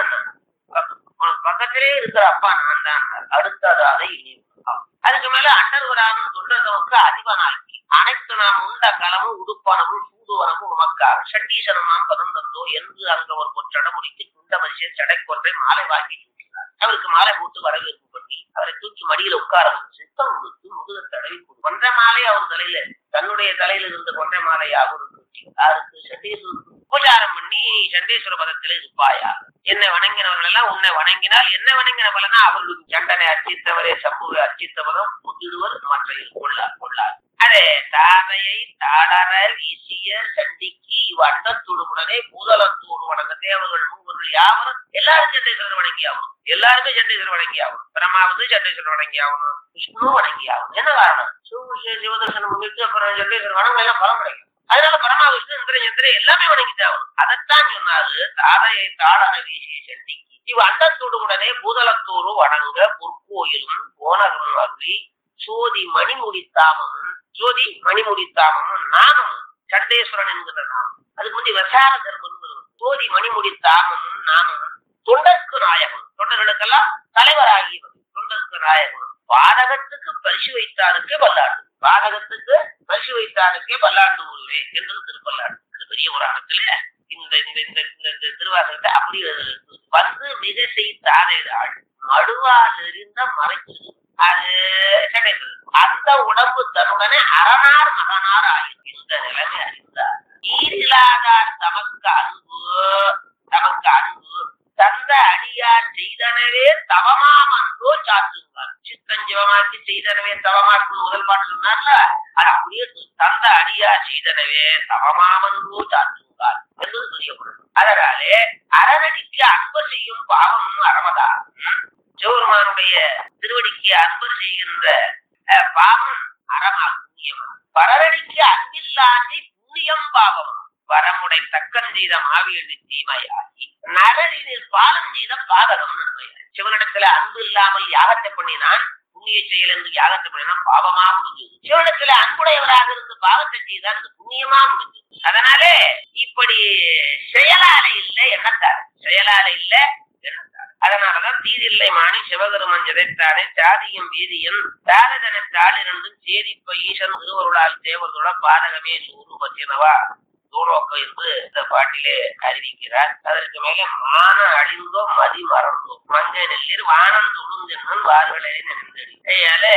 [SPEAKER 2] உனக்கு பக்கத்திலே இருக்கிற அப்பா நான் தான் அடுத்ததாக இனி உனக்கு. அதுக்கு மேல அண்டர்வரானும் தொண்டர்களுக்கு அதிபனாக்கி அனைத்து நாம் உண்ட களமும் உடுப்பனமும் சூதுவனமும் உமக்காக சட்டீசனமாம் பதந்தந்தோ என்று அங்க ஒரு பொற்றடமுடிக்கு துண்ட மனுஷன் சடை கொன்றை மாலை வாங்கி தூக்கினார் அவருக்கு மாலை போட்டு வரவேற்பு பண்ணி அவரை தூக்கி மடியில உட்கார வச்சு சித்தம் கொடுத்து முதுக தடவி கொடு- கொன்றை மாலை அவர் தலையில தன்னுடைய தலையில இருந்த கொன்றை மாலை அவருக்கு யாருக்கு சண்டீஸ்வரருக்கு உபச்சாரம் பண்ணி சண்டீஸ்வர பதத்திலே இருப்பாயா என்னை வணங்கினவர்கள் எல்லாம் உன்னை வணங்கினால் என்ன வணங்கின பலனா அவர்களுக்கு சண்டனை அர்ச்சித்தவரே சம்புவை அர்ச்சித்தவரும் முதிடுவர் மற்ற கொள்ளார் கொள்ளார் அதே தாதையை தாளர வீசிய சண்டிக்கு இவ் அண்டத்துடுமுடனே பூதலத்தோடு வணங்க தேவர்கள் மூவர்கள் யாவரும் எல்லாரும் சண்டேஸ்வரர் வணங்கி ஆகணும் எல்லாருமே சண்டேஸ்வரர் வணங்கி ஆகணும் பிரம்மா வந்து சண்டேஸ்வரர் வணங்கி ஆகணும் விஷ்ணு வணங்கி ஆகணும் என்ன காரணம் சிவபூஜை சிவதர்சனம் முடித்து அப்புறம் சண்டேஸ்வரர் வணங்க எல்லாம் பலம் கிடைக்கும் அதனால பரமா விஷ்ணு இந்திரன் சந்திரன் எல்லாமே வணங்கிட்டு ஆகணும் அதைத்தான் சொன்னாரு தாதையை தாளர வீசிய சண்டிக்கு இவ் அண்டத்தோடுடனே பூதலத்தோடு வணங்க பொற்கோயிலும் போனகம் அருளி சோதி மணிமுடித்தாமமும் ஜோதி மணிமுடித்தாமமும் நாமமும் சண்டேஸ்வரன் என்கிற நாமம் அதுக்கு முந்தைய விசார தர்மம் ஜோதி மணிமுடித்தாமமும் நாமமும் தொண்டர்க்கு நாயகம் தொண்டர்களுக்கெல்லாம் தலைவராகியவர் தொண்டர்க்கு நாயகம் பாதகத்துக்கு பரிசு வைத்தானுக்கே பல்லாண்டு பாதகத்துக்கு பரிசு வைத்தானுக்கே பல்லாண்டு உருவே என்பது திருப்பல்லாண்டு இது பெரிய புராணத்துல இந்த இந்த இந்த இந்த இந்த திருவாசகத்தை அப்படியே எழுதுறது. வந்து மிக செய்தாரைதாள் மடுவால் எறிந்த மறைச்சு அது சண்டேஸ்வரர். அந்த உடம்பு தன்னுடனே அரணார் மகனார் ஆயும் இந்த நிலைமை அறிந்தார் ஈரிலாதார் தமக்கு அன்பு தமக்கு அன்பு தந்த அடியார் செய்தனவே தவமாம் அன்போ சாத்துவார் சித்தஞ்சிவமாக்கி செய்தனவே தவமாக்கு முதல் பாட்டு சொன்னார்ல அது அப்படியே தந்த அடியார் செய்தனவே தவமாம் அன்போ சாத்துவார் என்பது பெரிய குரல் அதனாலே அறநடிக்கு அன்பு செய்யும் பாவம் அறமதாகும் சிவபெருமானுடைய திருவடிக்கு அன்பு செய்கின்ற அஹ், பாவம் அறமா புண்ணியமா பரரடிக்கு அன்பில்லாட்டி புண்ணியம் பாவமா வரமுடை தக்கன் செய்த மாவியடி தீமையாகி நரரினில் பாலம் செய்த பாதகம் நன்மையாய் சிவனிடத்துல அன்பு இல்லாமல் யாகத்தை பண்ணினான் புண்ணிய செயல் என்று யாகத்தை பண்ணினான் பாவமா முடிஞ்சது சிவனிடத்துல அன்புடையவராக இருந்து பாவத்தை செய்தால் அது புண்ணியமா முடிஞ்சது அதனாலே இப்படி செயலால இல்ல எண்ணத்தார் செயலால இல்ல எண்ணத்தார் அதனாலதான் தீதில்லை மாணி சிவகருமன் ஜெதைத்தானே சாதியும் வீதியும் தாரதன தாளிரண்டும் சேதிப்ப ஈசன் திருவருளால் தேவர்களோட பாதகமே சூறு பற்றினவா தூரோக்கம் என்று இந்த பாட்டிலே அறிவிக்கிறார் அதற்கு மேலே மான அழிந்தோ மதி மறந்தோ மஞ்ச நெல்லிர் வானம் துளுந்தென்னும் வார்களை நினைந்தடி அதனால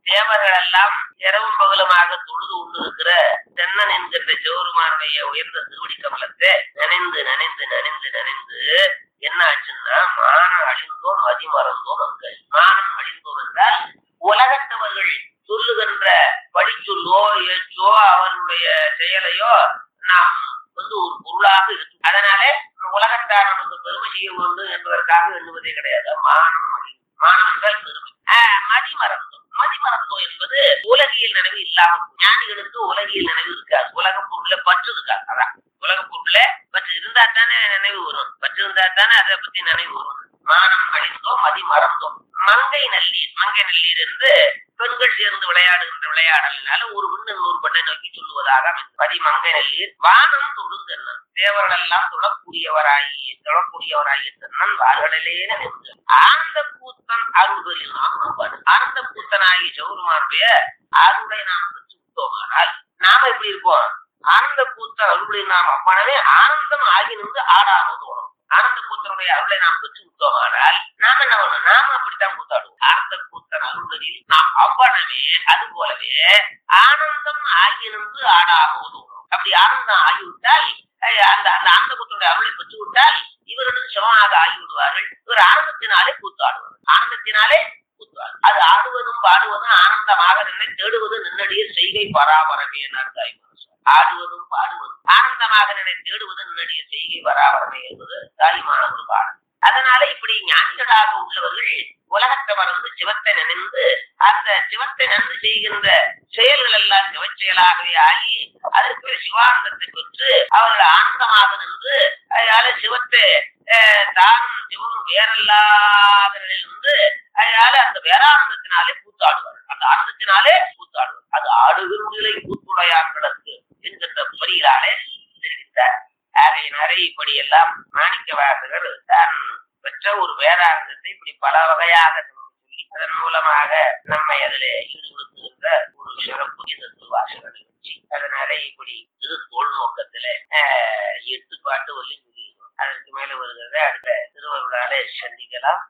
[SPEAKER 2] தேவர்கள் எல்லாம் இரவும் பகலுமாக தொழுது கொண்டிருக்கிற தென்னன் என்கின்ற சிவருமானுடைய உயர்ந்த திருவடி கமலத்தை நனைந்து நனைந்து நனைந்து நனைந்து என்ன ஆச்சுன்னா மானம் அழிந்தோம் மதி மறந்தோம் அங்க மானம் அழிந்தோம் என்றால் உலகத்தவர்கள் சொல்லுகின்ற படிச்சொல்லோ ஏச்சோ அவனுடைய செயலையோ நாம் வந்து ஒரு பொருளாக இருக்கு அதனாலே உலகத்தார் நமக்கு பெருமை செய்ய வேண்டும் என்பதற்காக எண்ணுவதே கிடையாது மானம் அழியும். மானம் என்றால் பெருமை ஆஹ் மதி மறந்தோம் மதி மறந்தோம் என்பது உலகியல் நினைவு இல்லாம ஞானிகளுக்கு உலகியல் நினைவு இருக்காது உலக பொருள்ல பற்று இருக்காது அதான் உலக பொருள்ல பற்று இருந்தா தானே நினைவு வரும் பற்று இருந்தா தானே அதை பத்தி நினைவு வரும் மானம் அழிந்தோம் மதி மறந்தோம் மங்கை நல்லீர் மங்கை நல்லீர் என்று பெண்கள் சேர்ந்து விளையாடுகின்ற விளையாடலினால ஒரு பெண் இன்னொரு பெண்ணை நோக்கி சொல்லுவதாக அமைந்தது. பதி மங்கை நல்லீர் வானம் தொழுந்தென்னன் தேவர்கள் எல்லாம் தொழக்கூடியவராகி தொழக்கூடியவராகிய தென்னன் வார்களிலே நின்று ஆனந்த கூத்தன் அருள்களில் நாம் நம்பாடு ஆனந்த கூத்தனாகிய சௌருமானுடைய அருளை நாம் பெற்று விட்டோமானால் நாம எப்படி இருப்போம் ஆனந்த கூத்தன் அருள்களில் நாம் அவ்வளவே ஆனந்தம் ஆகி நின்று ஆடாமல் தோணும் ஆனந்த கூத்தனுடைய அருளை நாம் பெற்று விட்டோமானால் நாம என்ன பண்ணணும் நாம அப்படித்தான் கூத்தாடுவோம் ஆனந்த கூத்தன் அருள்களில் நாம் அவ்வளவே அது போலவே ஆனந்தம் ஆகி நின்று ஆடாமல் தோணும் அப்படி ஆனந்தம் ஆகிவிட்டால் அஹ், அந்த அந்த ஆனந்த கூத்தனுடைய அருளை பெற்று விட்டால் இவர்களும் சிவமாக ஆகிவிடுவார்கள் இவர் ஆனந்தத்தினாலே கூத்தாடுவார் ஆனந்தத்தினாலே கூத்துவார் அது ஆடுவதும் பாடுவதும் ஆனந்தமாக நின்று தேடுவது நின்னடிய செய்கை பராபரமே தாய் ஆடுவதும் பாடுவதும் ஆனந்தமாக நினை தேடுவது நின்னடிய செய்கை பராபரமே என்பது தாய்மான ஒரு பாடல் அதனால இப்படி ஞானிகளாக உள்ளவர்கள் உலகத்தை மறந்து சிவத்தை நினைந்து அந்த சிவத்தை நன்கு செய்கின்ற செயல்கள் எல்லாம் சிவச்செயலாகவே ஆகி அதற்கு சிவானந்தத்தை பெற்று அவர்கள் ஆனந்தமாக நின்று அதனால சிவத்தை அஹ், தானும் சிவனும் வேறல்லாத நிலையிலிருந்து அதனால அந்த வேறானந்தத்தினாலே கூத்தாடுவார் அந்த ஆனந்தத்தினாலே கூத்தாடுவார் அது ஆடுகிற கூத்துடையான்களுக்கு என்கின்ற வரியினாலே தெரிவித்தார் ஆகையினாலே இப்படி எல்லாம் மாணிக்க வாசகர் தான் பெற்ற ஒரு வேதாந்தத்தை இப்படி பல வகையாக நமக்கு சொல்லி அதன் மூலமாக நம்மை அதிலே ஈடுபடுத்துகின்ற ஒரு சிறப்பு இந்த திருவாசகரை வச்சு அதனால இப்படி திரு தோல் நோக்கத்துல ஆஹ், எட்டு பாட்டு வள்ளி சொல்லியிருக்கோம் அதற்கு மேல வருகிறத அடுத்த திருவருளாலே சந்திக்கலாம்